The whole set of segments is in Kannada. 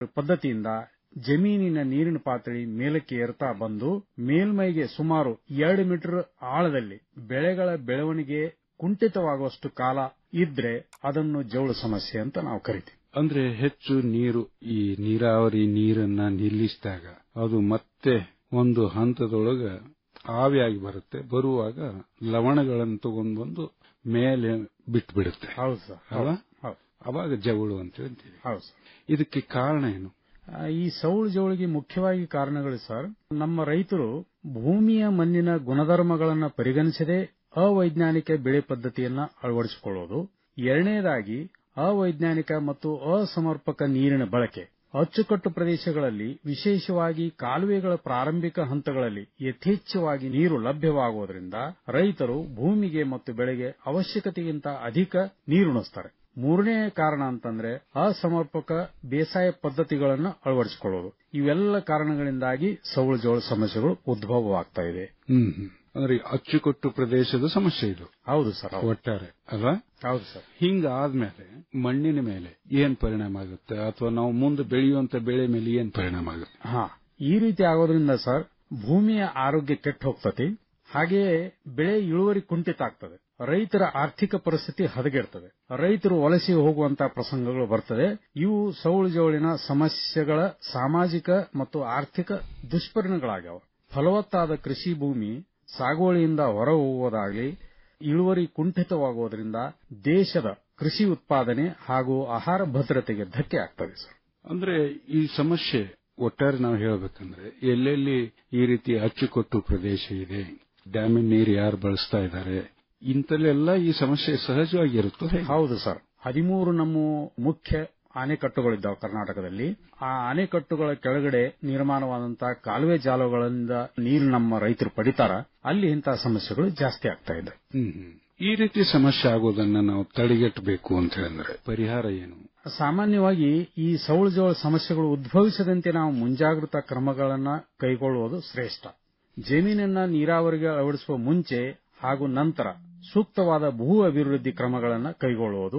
ಪದ್ಧತಿಯಿಂದ ಜಮೀನಿನ ನೀರಿನ ಪಾತಳಿ ಮೇಲಕ್ಕೆ ಏರ್ತಾ ಬಂದು ಮೇಲ್ಮೈಗೆ ಸುಮಾರು ಎರಡು ಮೀಟರ್ ಆಳದಲ್ಲಿ ಬೆಳೆಗಳ ಬೆಳವಣಿಗೆ ಕುಂಠಿತವಾಗುವಷ್ಟು ಕಾಲ ಇದ್ರೆ ಅದನ್ನು ಜೌಳು ಸಮಸ್ಯೆ ಅಂತ ನಾವು ಕರಿತೀವಿ ಅಂದ್ರೆ ಹೆಚ್ಚು ನೀರು ಈ ನೀರಾವರಿ ನೀರನ್ನ ನಿಲ್ಲಿಸಿದಾಗ ಅದು ಮತ್ತೆ ಒಂದು ಹಂತದೊಳಗ ಆವಿಯಾಗಿ ಬರುತ್ತೆ ಬರುವಾಗ ಲವಣಗಳನ್ನು ತಗೊಂಡು ಬಂದು ಮೇಲೆ ಬಿಟ್ಟು ಬಿಡುತ್ತೆ ಹೌದು ಸರ್ ಅಲ್ವಾ? ಹೌದು ಅವಾಗ ಜವಳು ಅಂತ ಹೇಳ್ತೀವಿ ಹೌದು ಸರ್ ಇದಕ್ಕೆ ಕಾರಣ ಏನು ಆ, ಈ ಸೌಳು ಜವಳಿಗೆ ಮುಖ್ಯವಾಗಿ ಕಾರಣಗಳು ಸರ್ ನಮ್ಮ ರೈತರು ಭೂಮಿಯ ಮಣ್ಣಿನ ಗುಣಧರ್ಮಗಳನ್ನು ಪರಿಗಣಿಸದೆ ಅವೈಜ್ಞಾನಿಕ ಬೆಳೆ ಪದ್ಧತಿಯನ್ನ ಅಳವಡಿಸಿಕೊಳ್ಳುವುದು ಎರಡನೇದಾಗಿ ಅವೈಜ್ಞಾನಿಕ ಮತ್ತು ಅಸಮರ್ಪಕ ನೀರಿನ ಬಳಕೆ ಅಚ್ಚುಕಟ್ಟು ಪ್ರದೇಶಗಳಲ್ಲಿ ವಿಶೇಷವಾಗಿ ಕಾಲುವೆಗಳ ಪ್ರಾರಂಭಿಕ ಹಂತಗಳಲ್ಲಿ ಯಥೇಚ್ಛವಾಗಿ ನೀರು ಲಭ್ಯವಾಗುವುದರಿಂದ ರೈತರು ಭೂಮಿಗೆ ಮತ್ತು ಬೆಳೆಗೆ ಅವಶ್ಯಕತೆಗಿಂತ ಅಧಿಕ ನೀರುಣಿಸ್ತಾರೆ ಮೂರನೇ ಕಾರಣ ಅಂತಂದ್ರೆ ಅಸಮರ್ಪಕ ಬೇಸಾಯ ಪದ್ಧತಿಗಳನ್ನು ಅಳವಡಿಸಿಕೊಳ್ಳುವುದು ಇವೆಲ್ಲ ಕಾರಣಗಳಿಂದಾಗಿ ಸೌಳು ಜೋಳ ಸಮಸ್ಯೆಗಳು ಉದ್ಭವವಾಗ್ತಾ ಇದೆ ಹ್ಮ್ ಹ್ಮ್. ಅಂದ್ರೆ ಅಚ್ಚುಕಟ್ಟು ಪ್ರದೇಶದ ಸಮಸ್ಯೆ ಇದು ಹೌದು ಸರ್ ಹೌದು. ಒಟ್ಟಾರೆ ಅಲ್ವಾ ಹೌದು ಸರ್ ಹಿಂಗಾದ್ಮೇಲೆ ಮಣ್ಣಿನ ಮೇಲೆ ಏನ್ ಪರಿಣಾಮ ಆಗುತ್ತೆ ಅಥವಾ ನಾವು ಮುಂದೆ ಬೆಳೆಯುವಂತ ಬೆಳೆ ಮೇಲೆ ಏನ್ ಪರಿಣಾಮ ಆಗುತ್ತೆ ಹಾ ಈ ರೀತಿ ಆಗೋದ್ರಿಂದ ಸರ್ ಭೂಮಿಯ ಆರೋಗ್ಯ ಕೆಟ್ಟು ಹೋಗ್ತತಿ ಹಾಗೆಯೇ ಬೆಳೆ ಇಳುವರಿ ಕುಂಠಿತ ಆಗ್ತದೆ ರೈತರ ಆರ್ಥಿಕ ಪರಿಸ್ಥಿತಿ ಹದಗೆಡ್ತದೆ ರೈತರು ವಲಸೆ ಹೋಗುವಂತಹ ಪ್ರಸಂಗಗಳು ಬರ್ತದೆ ಇವು ಸೌಳು ಜವಳಿನ ಸಮಸ್ಯೆಗಳ ಸಾಮಾಜಿಕ ಮತ್ತು ಆರ್ಥಿಕ ದುಷ್ಪರಿಣಾಮಗಳಾಗ್ಯಾವ ಫಲವತ್ತಾದ ಕೃಷಿ ಭೂಮಿ ಸಾಗುವಳಿಯಿಂದ ಹೊರ ಹೋಗುವುದಾಗಲಿ ಇಳುವರಿ ಕುಂಠಿತವಾಗುವುದರಿಂದ ದೇಶದ ಕೃಷಿ ಉತ್ಪಾದನೆ ಹಾಗೂ ಆಹಾರ ಭದ್ರತೆಗೆ ಧಕ್ಕೆ ಆಗ್ತದೆ ಸರ್ ಅಂದ್ರೆ ಈ ಸಮಸ್ಯೆ ಒಟ್ಟಾರೆ ನಾವು ಹೇಳಬೇಕಂದ್ರೆ ಎಲ್ಲೆಲ್ಲಿ ಈ ರೀತಿ ಅಚ್ಚುಕಟ್ಟು ಪ್ರದೇಶ ಇದೆ ಡ್ಯಾಮಿನ ನೀರು ಯಾರು ಬಳಸ್ತಾ ಇದ್ದಾರೆ ಇಂಥಲ್ಲೆಲ್ಲ ಈ ಸಮಸ್ಯೆ ಸಹಜವಾಗಿರುತ್ತೋ ಹೇಗೆ? ಹೌದು ಸರ್ ಹದಿಮೂರು ನಮ್ಮ ಮುಖ್ಯ ಅಣೆಕಟ್ಟುಗಳಿದ್ದಾವೆ ಕರ್ನಾಟಕದಲ್ಲಿ ಆ ಅಣೆಕಟ್ಟುಗಳ ಕೆಳಗಡೆ ನಿರ್ಮಾಣವಾದಂತಹ ಕಾಲುವೆ ಜಾಲಗಳಿಂದ ನೀರು ನಮ್ಮ ರೈತರು ಪಡಿತಾರ ಅಲ್ಲಿ ಇಂತಹ ಸಮಸ್ಯೆಗಳು ಜಾಸ್ತಿ ಆಗ್ತಾ ಇದೆ ಹ್ಮ್ ಹ್ಮ್. ಈ ರೀತಿ ಸಮಸ್ಯೆ ಆಗೋದನ್ನ ನಾವು ತಡೆಗಟ್ಟಬೇಕು ಅಂತ ಹೇಳಿದ್ರೆ ಪರಿಹಾರ ಏನು ಸಾಮಾನ್ಯವಾಗಿ ಈ ಸೌಳು ಜೋಳ ಸಮಸ್ಯೆಗಳು ಉದ್ಭವಿಸದಂತೆ ನಾವು ಮುಂಜಾಗ್ರತಾ ಕ್ರಮಗಳನ್ನು ಕೈಗೊಳ್ಳುವುದು ಶ್ರೇಷ್ಠ ಜಮೀನನ್ನ ನೀರಾವರಿಗೆ ಅಳವಡಿಸುವ ಮುಂಚೆ ಹಾಗೂ ನಂತರ ಸೂಕ್ತವಾದ ಭೂ ಅಭಿವೃದ್ಧಿ ಕ್ರಮಗಳನ್ನು ಕೈಗೊಳ್ಳುವುದು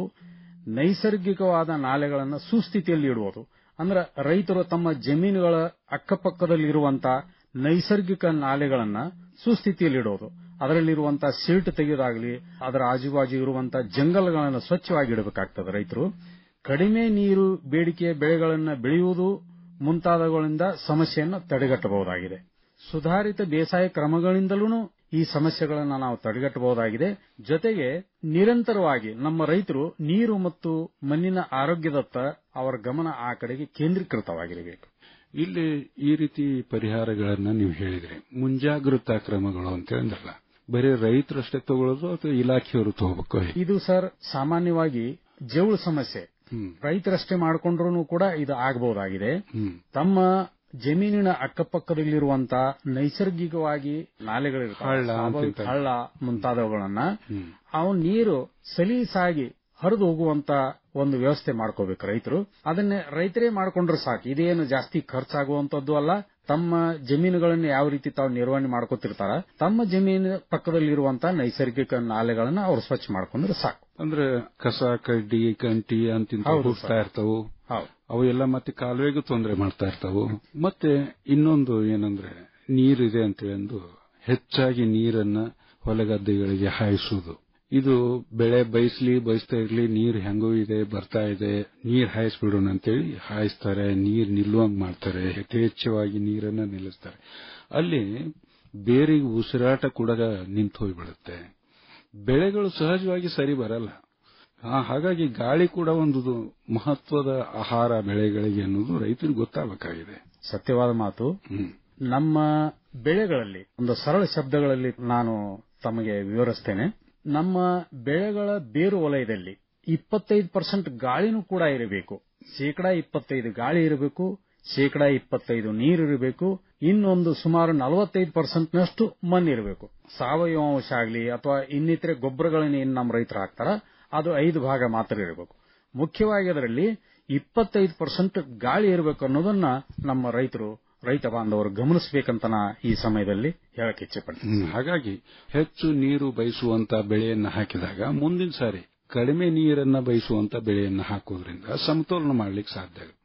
ನೈಸರ್ಗಿಕವಾದ ನಾಲೆಗಳನ್ನು ಸುಸ್ಥಿತಿಯಲ್ಲಿ ಇಡುವುದು ಅಂದ್ರೆ ರೈತರು ತಮ್ಮ ಜಮೀನುಗಳ ಅಕ್ಕಪಕ್ಕದಲ್ಲಿರುವಂತಹ ನೈಸರ್ಗಿಕ ನಾಲೆಗಳನ್ನ ಸುಸ್ಥಿತಿಯಲ್ಲಿಡೋದು ಅದರಲ್ಲಿರುವಂತಹ ಸಿಲ್ಟ್ ತೆಗೆಯೋದಾಗಲಿ ಅದರ ಆಜುಬಾಜು ಇರುವಂತಹ ಜಂಗಲ್ಗಳನ್ನು ಸ್ವಚ್ಛವಾಗಿ ಇಡಬೇಕಾಗ್ತದೆ ರೈತರು ಕಡಿಮೆ ನೀರು ಬೇಡಿಕೆಯ ಬೆಳೆಗಳನ್ನು ಬೆಳೆಯುವುದು ಮುಂತಾದವುಗಳಿಂದ ಸಮಸ್ಯೆಯನ್ನು ತಡೆಗಟ್ಟಬಹುದಾಗಿದೆ ಸುಧಾರಿತ ಬೇಸಾಯ ಕ್ರಮಗಳಿಂದಲೂ ಈ ಸಮಸ್ಯೆಗಳನ್ನು ನಾವು ತಡೆಗಟ್ಟಬಹುದಾಗಿದೆ ಜೊತೆಗೆ ನಿರಂತರವಾಗಿ ನಮ್ಮ ರೈತರು ನೀರು ಮತ್ತು ಮಣ್ಣಿನ ಆರೋಗ್ಯದತ್ತ ಅವರ ಗಮನ ಆ ಕಡೆಗೆ ಕೇಂದ್ರೀಕೃತವಾಗಿರಬೇಕು ಇಲ್ಲಿ ಈ ರೀತಿ ಪರಿಹಾರಗಳನ್ನ ನೀವು ಹೇಳಿದ್ರಿ ಮುಂಜಾಗ್ರತಾ ಕ್ರಮಗಳು ಅಂತ ಹೇಳಿದ್ರಲ್ಲ ಬರೀ ರೈತರಷ್ಟೇ ತಗೊಳ್ಳೋದು ಅಥವಾ ಇಲಾಖೆಯವರು ತಗೋಬೇಕು ಹೇಗೆ? ಇದು ಸರ್ ಸಾಮಾನ್ಯವಾಗಿ ಜೌಳು ಸಮಸ್ಯೆ ಹ್ಮ್ ರೈತರಷ್ಟೇ ಮಾಡಿಕೊಂಡ್ರೂ ಕೂಡ ಇದು ಆಗಬಹುದಾಗಿದೆ ಹ್ಮ್ ತಮ್ಮ ಜಮೀನಿನ ಅಕ್ಕಪಕ್ಕದಲ್ಲಿರುವಂತಹ ನೈಸರ್ಗಿಕವಾಗಿ ಹಳ್ಳ ನಾಲೆಗಳಿರ್ತಾವೆ ಅಂತ ಸ್ವಾಭಾವಿಕ ಇರ್ತವೆ. ಹಳ್ಳ ಮುಂತಾದವುಗಳನ್ನ ಹ್ಮ್ ಅವು ನೀರು ಸಲೀಸಾಗಿ ಹರಿದು ಹೋಗುವಂತ ಒಂದು ವ್ಯವಸ್ಥೆ ಮಾಡ್ಕೋಬೇಕು ರೈತರು ಅದನ್ನೇ ರೈತರೇ ಮಾಡ್ಕೊಂಡ್ರೆ ಸಾಕು ಇದೇನು ಜಾಸ್ತಿ ಖರ್ಚಾಗುವಂತದ್ದು ಅಲ್ಲ ತಮ್ಮ ಜಮೀನುಗಳನ್ನು ಯಾವ ರೀತಿ ತಾವು ನಿರ್ವಹಣೆ ಮಾಡ್ಕೋತಿರ್ತಾರ ತಮ್ಮ ಜಮೀನು ಪಕ್ಕದಲ್ಲಿರುವಂತಹ ನೈಸರ್ಗಿಕ ನಾಲೆಗಳನ್ನ ಅವ್ರು ಸ್ವಚ್ಛ ಮಾಡ್ಕೊಂಡ್ರೆ ಸಾಕು ಅಂದ್ರೆ ಕಸ ಕಡ್ಡಿ ಕಂಟಿ ಅಂತಿಂತ ಹೌದು ಹುಡ್ತಾ ಸರ್. ಇರ್ತಾವು ಹೌದು ಅವು ಎಲ್ಲ ಮತ್ತೆ ಕಾಲುವೆಗೂ ತೊಂದರೆ ಮಾಡ್ತಾ ಇರ್ತಾವು ಮತ್ತೆ ಇನ್ನೊಂದು ಏನಂದ್ರೆ ನೀರಿದೆ ಅಂತ ಎಂದು ಹೆಚ್ಚಾಗಿ ನೀರನ್ನ ಹೊಲಗದ್ದೆಗಳಿಗೆ ಹಾಯಿಸುವುದು ಇದು ಬೆಳೆ ಬಯಸ್ಲಿ ಬಯಸ್ತಾ ಇರ್ಲಿ ನೀರ್ ಹೆಂಗೋ ಇದೆ ಬರ್ತಾ ಇದೆ ನೀರ್ ಹಾಯಿಸ್ಬಿಡೋಣ ಅಂತೇಳಿ ಹಾಯಿಸ್ತಾರೆ ನೀರ್ ನಿಲ್ಲುವಂಗ್ ಮಾಡ್ತಾರೆ ಯಥೇಚ್ಛವಾಗಿ ನೀರನ್ನ ನಿಲ್ಲಿಸ್ತಾರೆ ಅಲ್ಲಿ ಬೇರಿಗೆ ಉಸಿರಾಟ ಕೂಡ ನಿಂತು ಹೋಗ್ಬಿಡುತ್ತೆ ಬೆಳೆಗಳು ಸಹಜವಾಗಿ ಸರಿ ಬರಲ್ಲ ಆ, ಹಾಗಾಗಿ ಗಾಳಿ ಕೂಡ ಒಂದು ಮಹತ್ವದ ಆಹಾರ ಬೆಳೆಗಳಿಗೆ ಅನ್ನೋದು ರೈತರಿಗೆ ಗೊತ್ತಾಗಬೇಕಾಗಿದೆ ಸತ್ಯವಾದ ಮಾತು ಹ್ಮ್ ನಮ್ಮ ಬೆಳೆಗಳಲ್ಲಿ ಒಂದು ಸರಳ ಶಬ್ದಗಳಲ್ಲಿ ನಾನು ತಮಗೆ ವಿವರಿಸ್ತೇನೆ ನಮ್ಮ ಬೆಳೆಗಳ ಬೇರು ವಲಯದಲ್ಲಿ ಇಪ್ಪತ್ತೈದು ಪರ್ಸೆಂಟ್ ಗಾಳಿನೂ ಕೂಡ ಇರಬೇಕು ಶೇಕಡಾ ಇಪ್ಪತ್ತೈದು ಗಾಳಿ ಇರಬೇಕು ಶೇಕಡಾ ಇಪ್ಪತ್ತೈದು ನೀರು ಇರಬೇಕು ಇನ್ನೊಂದು ಸುಮಾರು ನಲವತ್ತೈದು ಪರ್ಸೆಂಟ್ನಷ್ಟು ಮಣ್ಣು ಇರಬೇಕು ಸಾವಯವ ಅಂಶ ಆಗಲಿ ಅಥವಾ ಇನ್ನಿತರೆ ಗೊಬ್ಬರಗಳನ್ನ ಏನು ನಮ್ಮ ರೈತರು ಹಾಕ್ತಾರ ಅದು ಐದು ಭಾಗ ಮಾತ್ರ ಇರಬೇಕು ಮುಖ್ಯವಾಗಿ ಅದರಲ್ಲಿ ಇಪ್ಪತ್ತೈದು ಪರ್ಸೆಂಟ್ ಗಾಳಿ ಇರಬೇಕು ಅನ್ನೋದನ್ನ ನಮ್ಮ ರೈತರು ರೈತ ಬಾಂಧವರು ಗಮನಿಸಬೇಕಂತ ನಾ ಈ ಸಮಯದಲ್ಲಿ ಹೇಳಕ್ ಇಚ್ಛೆ ಪಡ್ತೀನಿ ಹ್ಮ್. ಹಾಗಾಗಿ ಹೆಚ್ಚು ನೀರು ಬಯಸುವಂತ ಬೆಳೆಯನ್ನ ಹಾಕಿದಾಗ ಮುಂದಿನ ಸಾರಿ ಕಡಿಮೆ ನೀರನ್ನ ಬಯಸುವಂತ ಬೆಳೆಯನ್ನ ಹಾಕೋದ್ರಿಂದ ಸಮತೋಲನ ಮಾಡ್ಲಿಕ್ಕೆ ಸಾಧ್ಯ ಆಗುತ್ತೆ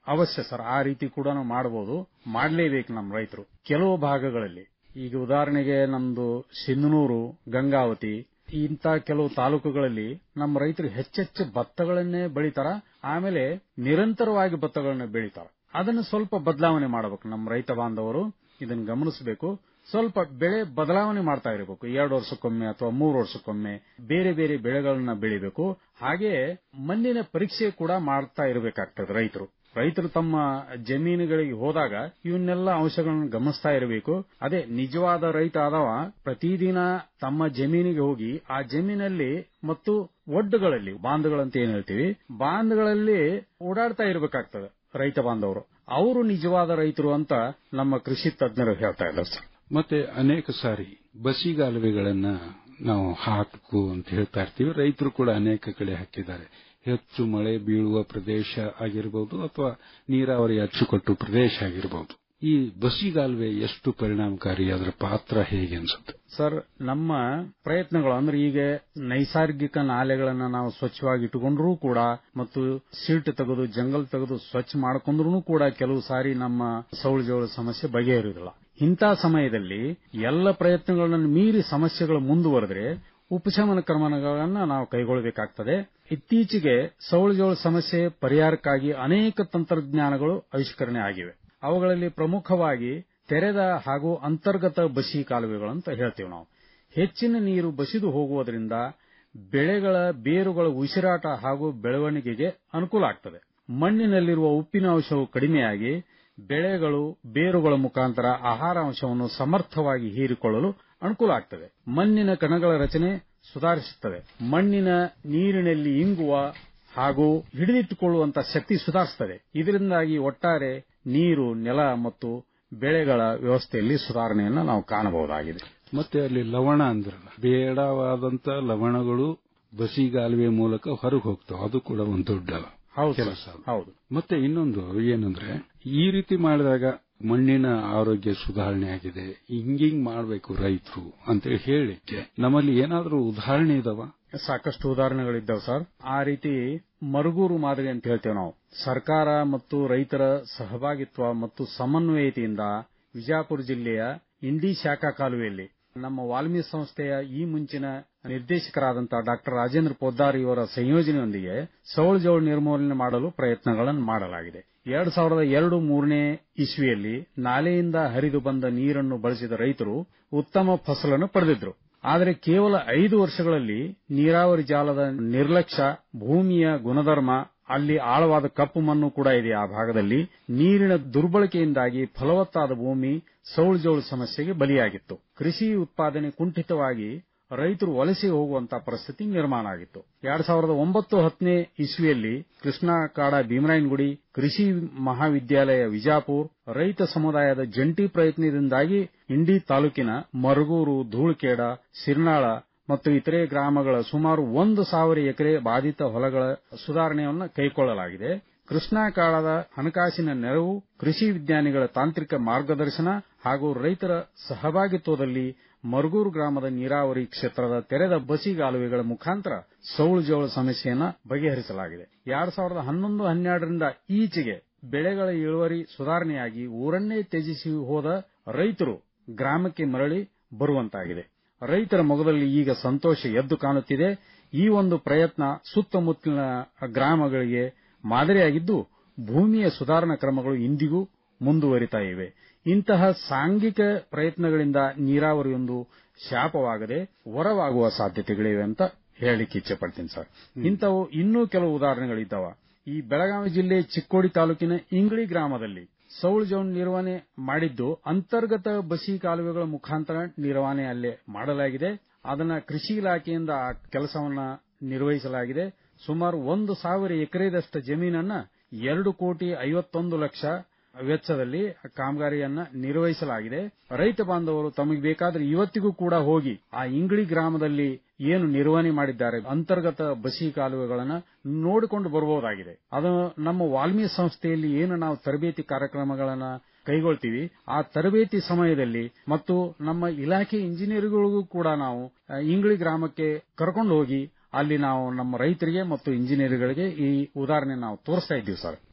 ಅವಶ್ಯ ಸರ್ ಆ ರೀತಿ ಕೂಡ ಮಾಡಬಹುದು ಮಾಡಲೇಬೇಕು ನಮ್ಮ ರೈತರು ಕೆಲವು ಭಾಗಗಳಲ್ಲಿ ಈಗ ಉದಾಹರಣೆಗೆ ನಮ್ದು ಸಿಂಧನೂರು ಗಂಗಾವತಿ ಇಂಥ ಕೆಲವು ತಾಲೂಕುಗಳಲ್ಲಿ ನಮ್ಮ ರೈತರು ಹೆಚ್ಚೆಚ್ಚು ಭತ್ತಗಳನ್ನೇ ಬೆಳಿತಾರ ಆಮೇಲೆ ನಿರಂತರವಾಗಿ ಭತ್ತಗಳನ್ನ ಬೆಳಿತಾರ ಅದನ್ನು ಸ್ವಲ್ಪ ಬದಲಾವಣೆ ಮಾಡಬೇಕು ನಮ್ಮ ರೈತ ಬಾಂಧವರು ಇದನ್ನು ಗಮನಿಸಬೇಕು ಸ್ವಲ್ಪ ಬೆಳೆ ಬದಲಾವಣೆ ಮಾಡ್ತಾ ಇರಬೇಕು ಎರಡು ವರ್ಷಕ್ಕೊಮ್ಮೆ ಅಥವಾ ಮೂರು ವರ್ಷಕ್ಕೊಮ್ಮೆ ಬೇರೆ ಬೇರೆ ಬೆಳೆಗಳನ್ನ ಬೆಳಿಬೇಕು ಹಾಗೆ ಮಣ್ಣಿನ ಪರೀಕ್ಷೆ ಕೂಡ ಮಾಡ್ತಾ ಇರಬೇಕಾಗ್ತದೆ ರೈತರು ರೈತರು ತಮ್ಮ ಜಮೀನುಗಳಿಗೆ ಹೋದಾಗ ಇವನ್ನೆಲ್ಲ ಅಂಶಗಳನ್ನು ಗಮನಿಸ್ತಾ ಇರಬೇಕು ಅದೇ ನಿಜವಾದ ರೈತ ಆದವ ಪ್ರತಿದಿನ ತಮ್ಮ ಜಮೀನಿಗೆ ಹೋಗಿ ಆ ಜಮೀನಲ್ಲಿ ಮತ್ತು ಒಡ್ಡುಗಳಲ್ಲಿ ಬಾಂಧುಗಳಂತ ಏನ್ ಹೇಳ್ತೀವಿ ಬಾಂಧುಗಳಲ್ಲಿ ಓಡಾಡ್ತಾ ಇರಬೇಕಾಗ್ತದೆ ರೈತ ಬಾಂಧವರು ಅವರು ನಿಜವಾದ ರೈತರು ಅಂತ ನಮ್ಮ ಕೃಷಿ ತಜ್ಞರು ಹೇಳ್ತಾ ಇದ್ದಾರೆ ಸರ್ ಮತ್ತೆ ಅನೇಕ ಸಾರಿ ಬಸಿಗಾಲುವೆಗಳನ್ನ ನಾವು ಹಾಕು ಅಂತ ಹೇಳ್ತಾ ಇರ್ತೀವಿ ರೈತರು ಕೂಡ ಅನೇಕ ಕಡೆ ಹಾಕಿದ್ದಾರೆ ಹೆಚ್ಚು ಮಳೆ ಬೀಳುವ ಪ್ರದೇಶ ಆಗಿರಬಹುದು ಅಥವಾ ನೀರಾವರಿ ಅಚ್ಚುಕಟ್ಟು ಪ್ರದೇಶ ಆಗಿರಬಹುದು ಈ ಬಸಿಗಾಲುವೆ ಎಷ್ಟು ಪರಿಣಾಮಕಾರಿ ಅದರ ಪಾತ್ರ ಹೇಗೆ ಅನ್ಸುತ್ತೆ ಸರ್ ನಮ್ಮ ಪ್ರಯತ್ನಗಳು ಅಂದ್ರೆ ಈಗ ನೈಸರ್ಗಿಕ ನಾಲೆಗಳನ್ನ ನಾವು ಸ್ವಚ್ಛವಾಗಿ ಇಟ್ಟುಕೊಂಡ್ರೂ ಕೂಡ ಮತ್ತು ಸಿಲ್ಟ್ ತೆಗೆದು ಜಂಗಲ್ ತೆಗೆದು ಸ್ವಚ್ಛ ಮಾಡ್ಕೊಂಡ್ರೂ ಕೂಡ ಕೆಲವು ಸಾರಿ ನಮ್ಮ ಸೌಳು ಜೋಳ ಸಮಸ್ಯೆ ಬಗೆಹರಿಯುವುದಿಲ್ಲ ಇಂಥ ಸಮಯದಲ್ಲಿ ಎಲ್ಲ ಪ್ರಯತ್ನಗಳನ್ನು ಮೀರಿ ಸಮಸ್ಯೆಗಳು ಮುಂದುವರೆದ್ರೆ ಉಪಶಮನ ಕ್ರಮಗಳನ್ನ ನಾವು ಕೈಗೊಳ್ಳಬೇಕಾಗ್ತದೆ ಇತ್ತೀಚೆಗೆ ಸೌಳು ಜೋಳ ಸಮಸ್ಯೆ ಪರಿಹಾರಕ್ಕಾಗಿ ಅನೇಕ ತಂತ್ರಜ್ಞಾನಗಳು ಆವಿಷ್ಕರಣೆ ಆಗಿವೆ ಅವುಗಳಲ್ಲಿ ಪ್ರಮುಖವಾಗಿ ತೆರೆದ ಹಾಗೂ ಅಂತರ್ಗತ ಬಸಿ ಕಾಲುವೆಗಳು ಅಂತ ಹೇಳ್ತೇವೆ ನಾವು ಹೆಚ್ಚಿನ ನೀರು ಬಸಿದು ಹೋಗುವುದರಿಂದ ಬೆಳೆಗಳ ಬೇರುಗಳ ಉಸಿರಾಟ ಹಾಗೂ ಬೆಳವಣಿಗೆಗೆ ಅನುಕೂಲ ಆಗ್ತದೆ ಮಣ್ಣಿನಲ್ಲಿರುವ ಉಪ್ಪಿನ ಅಂಶವು ಕಡಿಮೆಯಾಗಿ ಬೆಳೆಗಳು ಬೇರುಗಳ ಮುಖಾಂತರ ಆಹಾರ ಅಂಶವನ್ನು ಸಮರ್ಥವಾಗಿ ಹೀರಿಕೊಳ್ಳಲು ಅನುಕೂಲ ಆಗ್ತದೆ ಮಣ್ಣಿನ ಕಣಗಳ ರಚನೆ ಸುಧಾರಿಸುತ್ತದೆ ಮಣ್ಣಿನ ನೀರಿನಲ್ಲಿ ಇಂಗುವ ಹಾಗೂ ಹಿಡಿದಿಟ್ಟುಕೊಳ್ಳುವಂತ ಶಕ್ತಿ ಸುಧಾರಿಸುತ್ತದೆ ಇದರಿಂದಾಗಿ ಒಟ್ಟಾರೆ ನೀರು ನೆಲ ಮತ್ತು ಬೆಳೆಗಳ ವ್ಯವಸ್ಥೆಯಲ್ಲಿ ಸುಧಾರಣೆಯನ್ನು ನಾವು ಕಾಣಬಹುದಾಗಿದೆ ಮತ್ತೆ ಅಲ್ಲಿ ಲವಣ ಅಂದ್ರಲ್ಲ ಬೇಡವಾದಂತ ಲವಣಗಳು ಬಸಿಗಾಲುವೆ ಮೂಲಕ ಹೊರಗೆ ಹೋಗ್ತಾವ ಅದು ಕೂಡ ಒಂದು ದೊಡ್ಡ ಹೌದು ಕೆಲಸ ಸರ್, ಹೌದು ಮತ್ತೆ ಇನ್ನೊಂದು ಏನಂದ್ರೆ ಈ ರೀತಿ ಮಾಡಿದಾಗ ಮಣ್ಣಿನ ಆರೋಗ್ಯ ಸುಧಾರಣೆ ಆಗಿದೆ ಹಿಂಗಿಂಗ್ ಮಾಡಬೇಕು ರೈತರು ಅಂತ ಹೇಳಿಕ್ಕೆ ನಮ್ಮಲ್ಲಿ ಏನಾದರೂ ಉದಾಹರಣೆ ಇದಾವ ಸಾಕಷ್ಟು ಉದಾಹರಣೆಗಳಿದ್ದಾವೆ ಸರ್ ಆ ರೀತಿ ಮರುಗೂರು ಮಾದರಿ ಅಂತ ಹೇಳ್ತೇವೆ ನಾವು ಸರ್ಕಾರ ಮತ್ತು ರೈತರ ಸಹಭಾಗಿತ್ವ ಮತ್ತು ಸಮನ್ವಯತೆಯಿಂದ ವಿಜಯಪುರ ಜಿಲ್ಲೆಯ ಇಂಡಿ ಶಾಖಾ ಕಾಲುವೆಯಲ್ಲಿ ನಮ್ಮ ವಾಲ್ಮೀಕಿ ಸಂಸ್ಥೆಯ ಈ ಮುಂಚಿನ ನಿರ್ದೇಶಕರಾದಂತಹ ಡಾಕ್ಟರ್ ರಾಜೇಂದ್ರ ಪೊದ್ದಾರ್ ಇವರ ಸಂಯೋಜನೆಯೊಂದಿಗೆ ಸೌಳು ಜೌಳು ನಿರ್ಮೂಲನೆ ಮಾಡಲು ಪ್ರಯತ್ನಗಳನ್ನು ಮಾಡಲಾಗಿದೆ ಎರಡ್ ಸಾವಿರದ ಎರಡು ಮೂರನೇ ಇಸ್ವಿಯಲ್ಲಿ ನಾಲೆಯಿಂದ ಹರಿದು ಬಂದ ನೀರನ್ನು ಬಳಸಿದ ರೈತರು ಉತ್ತಮ ಫಸಲನ್ನು ಪಡೆದಿದ್ರು ಆದರೆ ಕೇವಲ ಐದು ವರ್ಷಗಳಲ್ಲಿ ನೀರಾವರಿ ಜಾಲದ ನಿರ್ಲಕ್ಷ್ಯ ಭೂಮಿಯ ಗುಣಧರ್ಮ ಅಲ್ಲಿ ಆಳವಾದ ಕಪ್ಪು ಮಣ್ಣು ಕೂಡ ಇದೆ ಆ ಭಾಗದಲ್ಲಿ ನೀರಿನ ದುರ್ಬಳಕೆಯಿಂದಾಗಿ ಫಲವತ್ತಾದ ಭೂಮಿ ಸೌಳು ಜೌಳು ಸಮಸ್ಯೆಗೆ ಬಲಿಯಾಗಿತ್ತು ಕೃಷಿ ಉತ್ಪಾದನೆ ಕುಂಠಿತವಾಗಿ ರೈತರು ವಲಸೆ ಹೋಗುವಂತಹ ಪರಿಸ್ಥಿತಿ ನಿರ್ಮಾಣ ಆಗಿತ್ತು ಎರಡ್ ಸಾವಿರದ ಒಂಬತ್ತು ಹತ್ತನೇ ಇಸ್ವಿಯಲ್ಲಿ ಕೃಷ್ಣಾ ಕಾಡ ಭೀಮರಾಯನಗುಡಿ ಕೃಷಿ ಮಹಾವಿದ್ಯಾಲಯ ವಿಜಾಪುರ್ ರೈತ ಸಮುದಾಯದ ಜಂಟಿ ಪ್ರಯತ್ನದಿಂದಾಗಿ ಇಂಡಿ ತಾಲೂಕಿನ ಮರಗೂರು ಧೂಳಖೇಡ ಸಿರ್ನಾಳ ಮತ್ತು ಇತರೆ ಗ್ರಾಮಗಳ ಸುಮಾರು ಒಂದು ಸಾವಿರ ಎಕರೆ ಬಾಧಿತ ಹೊಲಗಳ ಸುಧಾರಣೆಯನ್ನು ಕೈಗೊಳ್ಳಲಾಗಿದೆ ಕೃಷ್ಣಾ ಕಾಳದ ಹಣಕಾಸಿನ ನೆರವು ಕೃಷಿ ವಿಜ್ಞಾನಿಗಳ ತಾಂತ್ರಿಕ ಮಾರ್ಗದರ್ಶನ ಹಾಗೂ ರೈತರ ಸಹಭಾಗಿತ್ವದಲ್ಲಿ ಮರುಗೂರು ಗ್ರಾಮದ ನೀರಾವರಿ ಕ್ಷೇತ್ರದ ತೆರೆದ ಬಸಿಗಾಲುವೆಗಳ ಮುಖಾಂತರ ಸೌಳು ಜೌಳು ಸಮಸ್ಯೆಯನ್ನು ಬಗೆಹರಿಸಲಾಗಿದೆ ಎರಡ್ ಸಾವಿರದ ಹನ್ನೊಂದು ಹನ್ನೆರಡರಿಂದ ಈಚೆಗೆ ಬೆಳೆಗಳ ಇಳುವರಿ ಸುಧಾರಣೆಯಾಗಿ ಊರನ್ನೇ ತ್ಯಜಿಸಿ ಹೋದ ರೈತರು ಗ್ರಾಮಕ್ಕೆ ಮರಳಿ ಬರುವಂತಾಗಿದೆ ರೈತರ ಮೊಗದಲ್ಲಿ ಈಗ ಸಂತೋಷ ಎದ್ದು ಕಾಣುತ್ತಿದೆ ಈ ಒಂದು ಪ್ರಯತ್ನ ಸುತ್ತಮುತ್ತಲಿನ ಗ್ರಾಮಗಳಿಗೆ ಮಾದರಿಯಾಗಿದ್ದು ಭೂಮಿಯ ಸುಧಾರಣಾ ಕ್ರಮಗಳು ಇಂದಿಗೂ ಮುಂದುವರಿತಾ ಇವೆ ಇಂತಹ ಸಾಂಘಿಕ ಪ್ರಯತ್ನಗಳಿಂದ ನೀರಾವರಿಯೊಂದು ಶಾಪವಾಗದೆ ವರವಾಗುವ ಸಾಧ್ಯತೆಗಳಿವೆ ಅಂತ ಹೇಳಲಿಕ್ಕೆ ಇಚ್ಛೆ ಪಡ್ತೀನಿ ಸರ್ ಇಂಥವು ಇನ್ನೂ ಕೆಲವು ಉದಾಹರಣೆಗಳಿದ್ದಾವ ಈ ಬೆಳಗಾವಿ ಜಿಲ್ಲೆ ಚಿಕ್ಕೋಡಿ ತಾಲೂಕಿನ ಇಂಗ್ಳಿ ಗ್ರಾಮದಲ್ಲಿ ಸೌಳು ಜೌನ್ ನಿರ್ವಹಣೆ ಮಾಡಿದ್ದು ಅಂತರ್ಗತ ಬಸಿ ಕಾಲುವೆಗಳ ಮುಖಾಂತರ ನಿರ್ವಹಣೆ ಅಲ್ಲೇ ಮಾಡಲಾಗಿದೆ ಅದನ್ನ ಕೃಷಿ ಇಲಾಖೆಯಿಂದ ಆ ಕೆಲಸವನ್ನ ನಿರ್ವಹಿಸಲಾಗಿದೆ ಸುಮಾರು ಒಂದು ಸಾವಿರ ಎಕರೆದಷ್ಟು ಜಮೀನನ್ನ ಎರಡು ಕೋಟಿ ಐವತ್ತೊಂದು ಲಕ್ಷ ವೆಚ್ಚದಲ್ಲಿ ಕಾಮಗಾರಿಯನ್ನ ನಿರ್ವಹಿಸಲಾಗಿದೆ ರೈತ ಬಾಂಧವರು ತಮಗೆ ಬೇಕಾದ್ರೆ ಇವತ್ತಿಗೂ ಕೂಡ ಹೋಗಿ ಆ ಇಂಗ್ಳಿ ಗ್ರಾಮದಲ್ಲಿ ಏನು ನಿರ್ವಹಣೆ ಮಾಡಿದ್ದಾರೆ ಅಂತರ್ಗತ ಬಸಿ ಕಾಲುವೆಗಳನ್ನ ನೋಡಿಕೊಂಡು ಬರಬಹುದಾಗಿದೆ ಅದು ನಮ್ಮ ವಾಲ್ಮೀಕಿ ಸಂಸ್ಥೆಯಲ್ಲಿ ಏನು ನಾವು ತರಬೇತಿ ಕಾರ್ಯಕ್ರಮಗಳನ್ನ ಕೈಗೊಳ್ತೀವಿ ಆ ತರಬೇತಿ ಸಮಯದಲ್ಲಿ ಮತ್ತು ನಮ್ಮ ಇಲಾಖೆ ಇಂಜಿನಿಯರ್ಗಳಿಗೂ ಕೂಡ ನಾವು ಆ, ಇಂಗ್ಳಿ ಗ್ರಾಮಕ್ಕೆ ಕರ್ಕೊಂಡು ಹೋಗಿ ಅಲ್ಲಿ ನಾವು ನಮ್ಮ ರೈತರಿಗೆ ಮತ್ತು ಇಂಜಿನಿಯರ್ಗಳಿಗೆ ಈ ಉದಾಹರಣೆ ನಾವು ತೋರಿಸ್ತಾ ಇದ್ದೀವಿ ಸರ್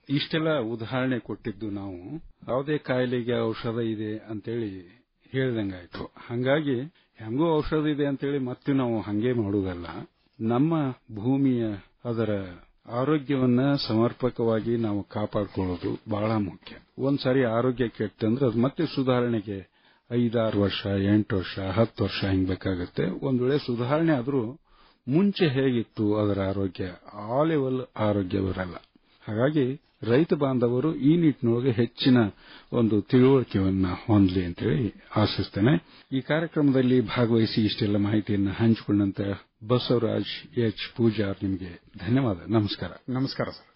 ಇಷ್ಟೆಲ್ಲ ಉದಾಹರಣೆ ಕೊಟ್ಟಿದ್ದು ನಾವು ಯಾವುದೇ ಕಾಯಿಲೆಗೆ ಔಷಧ ಇದೆ ಅಂತೇಳಿ ಹೇಳ್ದಂಗಾಯ್ತು ಹಂಗಾಗಿ ಹೆಂಗೂ ಔಷಧ ಇದೆ ಅಂತೇಳಿ ಮತ್ತೆ ನಾವು ಹಂಗೆ ಮಾಡುವುದಲ್ಲ ನಮ್ಮ ಭೂಮಿಯ ಅದರ ಆರೋಗ್ಯವನ್ನ ಸಮರ್ಪಕವಾಗಿ ನಾವು ಕಾಪಾಡಿಕೊಳ್ಳೋದು ಬಹಳ ಮುಖ್ಯ ಒಂದ್ಸಾರಿ ಆರೋಗ್ಯ ಕೆಟ್ಟಂದ್ರೆ ಅದು ಮತ್ತೆ ಸುಧಾರಣೆಗೆ ಐದಾರು ವರ್ಷ ಎಂಟು ವರ್ಷ ಹತ್ತು ವರ್ಷ ಹಿಂಗ್ ಬೇಕಾಗುತ್ತೆ ಒಂದ್ ವೇಳೆ ಸುಧಾರಣೆ ಆದ್ರೂ ಮುಂಚೆ ಹೇಗಿತ್ತು ಅದರ ಆರೋಗ್ಯ ಆ ಲೆವೆಲ್ ಆರೋಗ್ಯ ಬರಲ್ಲ ಹಾಗಾಗಿ ರೈತ ಬಾಂಧವರು ಈ ನಿಟ್ಟಿನೊಳಗೆ ಹೆಚ್ಚಿನ ಒಂದು ತಿಳುವಳಿಕೆಯನ್ನ ಹೊಂದಲಿ ಅಂತೇಳಿ ಆಶಿಸ್ತೇನೆ ಈ ಕಾರ್ಯಕ್ರಮದಲ್ಲಿ ಭಾಗವಹಿಸಿ ಇಷ್ಟೆಲ್ಲ ಮಾಹಿತಿಯನ್ನು ಹಂಚಿಕೊಂಡಂತ ಬಸವರಾಜ್ ಎಚ್ ಪೂಜಾರ್ ನಿಮಗೆ ಧನ್ಯವಾದ ನಮಸ್ಕಾರ ನಮಸ್ಕಾರ ಸರ್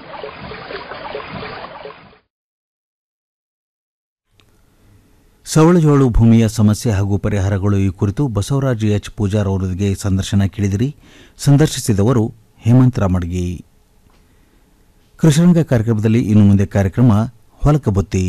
ಸವಳಜೋಳು ಭೂಮಿಯ ಸಮಸ್ಯೆ ಹಾಗೂ ಪರಿಹಾರಗಳು ಈ ಕುರಿತು ಬಸವರಾಜ್ ಎಚ್ ಪೂಜಾರ್ ಅವರೊಂದಿಗೆ ಸಂದರ್ಶನ ಕೇಳಿದಿರಿ ಸಂದರ್ಶಿಸಿದವರು ಹೇಮಂತ್ ರಾಮಡ್ಗಿ ಕೃಷಿರಂಗ ಕಾರ್ಯಕ್ರಮದಲ್ಲಿ ಇನ್ನು ಮುಂದೆ ಕಾರ್ಯಕ್ರಮ ಹೊಲಕ ಬುತ್ತಿ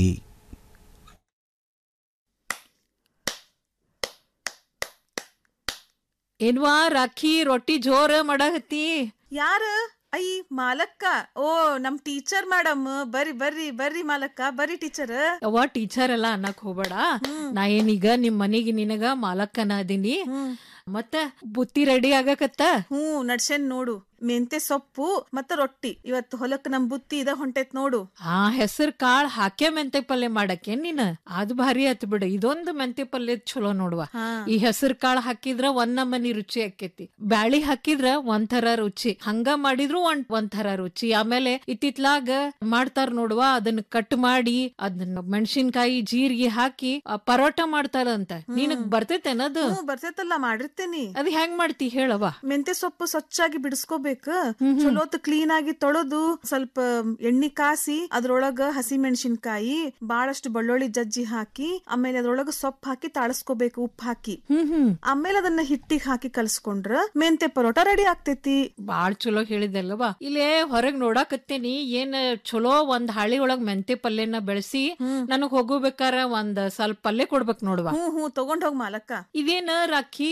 ಏನ್ವಾ ರಾಖಿ ರೊಟ್ಟಿ ಜೋರ ಮಾಡಹತ್ತಿ ಯಾರ ಐ ಮಾಲಕ್ಕ ಓ ನಮ್ ಟೀಚರ್ ಮೇಡಮ್ ಬರ್ರಿ ಬರ್ರಿ ಬರ್ರಿ ಮಾಲಕ್ಕ ಬರ್ರಿ ಟೀಚರ್ ಅವ್ವ ಟೀಚರ್ ಎಲ್ಲ ಅನ್ನಕ್ ಹೋಗ್ಬೇಡ ನಾ ಏನೀಗ ನಿಮ್ ಮನಿಗೆ ನಿನಗ ಮಾಲಕ್ಕನ ಅದೀನಿ ಮತ್ತ ಬುತ್ತಿ ರೆಡಿ ಆಗಕತ್ತ ಹ್ಞೂ ನಡ್ಸೇನ್ ನೋಡು ಮೆಂತೆ ಸೊಪ್ಪು ಮತ್ತ ರೊಟ್ಟಿ ಇವತ್ತು ಹೊಲಕ್ ನಮ್ ಬುತ್ತಿ ಇದ ಹೊಂಟೈತ್ ನೋಡು ಆ ಹೆಸರು ಕಾಳ್ ಹಾಕ್ಯ ಮೆಂತೆ ಪಲ್ಯ ಮಾಡಕ್ಕೆ ನೀನ್ ಅದ್ ಭಾರಿ ಆತ್ ಬಿಡು ಇದೊಂದು ಮೆಂತೆ ಪಲ್ಯ ಚಲೋ ನೋಡುವ ಹಾ. ಈ ಹೆಸರು ಕಾಳ್ ಹಾಕಿದ್ರ ಒಂದ್ ನಮನಿ ರುಚಿ ಆಕೇತಿ ಬ್ಯಾಳಿ ಹಾಕಿದ್ರ ಒಂಥರ ರುಚಿ ಹಂಗ ಮಾಡಿದ್ರು ಒಂದ್ ಒಂಥರ ರುಚಿ ಆಮೇಲೆ ಇತ್ತಿತ್ಲಾಗ ಮಾಡ್ತಾರ ನೋಡುವ ಅದನ್ನ ಕಟ್ ಮಾಡಿ ಅದನ್ನ ಮೆಣಸಿನ್ಕಾಯಿ ಜೀರಿಗೆ ಹಾಕಿ ಆ, ಪರೋಟ ಮಾಡ್ತಾರಂತ ನಿನಗ್ ಬರ್ತೈತೇನದು ಹ್ಞೂ ಬರ್ತೈತಲ್ಲ ಮಾಡಿರ್ತೇನಿ ಅದ್ ಹೆಂಗ್ ಮಾಡ್ತಿ ಹೇಳವ್ವ ಮೆಂತೆ ಸೊಪ್ಪು ಸ್ವಚ್ಛಾಗಿ ಬಿಡಿಸ್ಕೋಬೇಕು ಚಲೋತ್ ಕ್ಲೀನ್ ಆಗಿ ತೊಳೆದು ಸ್ವಲ್ಪ ಎಣ್ಣಿ ಕಾಸಿ ಅದ್ರೊಳಗ ಹಸಿ ಮೆಣಸಿನ್ಕಾಯಿ ಬಾಳಷ್ಟು ಬೆಳ್ಳುಳ್ಳಿ ಜಜ್ಜಿ ಹಾಕಿ ಆಮೇಲೆ ಅದ್ರೊಳಗ ಸೊಪ್ಪು ಹಾಕಿ ತಾಳಸ್ಕೋಬೇಕು ಉಪ್ಪು ಹಾಕಿ ಹ್ಮ್ ಹ್ಮ್ ಆಮೇಲೆ ಅದನ್ನ ಹಿಟ್ಟಿಗೆ ಹಾಕಿ ಕಲ್ಸ್ಕೊಂಡ್ರ ಮೆಂತೆ ಪರೋಟ ರೆಡಿ ಆಗ್ತೈತಿ ಬಾಳ್ ಚಲೋ ಹೇಳಿದಲ್ವಾ ಇಲ್ಲೇ ಹೊರಗ್ ನೋಡಾಕತ್ತೇನಿ ಏನ್ ಚಲೋ ಒಂದ್ ಹಾಳಿ ಒಳಗ್ ಮೆಂತೆ ಪಲ್ಯನ ಬೆಳೆಸಿ ನನಗ್ ಹೋಗಬೇಕಾರ ಒಂದ್ ಸ್ವಲ್ಪ ಪಲ್ಯ ಕೊಡ್ಬೇಕ್ ನೋಡ್ವಾ ಹ್ಞೂ ಹ್ಞೂ ತಗೊಂಡ್ ಹೋಗ್ ಮಾಲಕ್ಕ ಇದೇನ ರಾಖಿ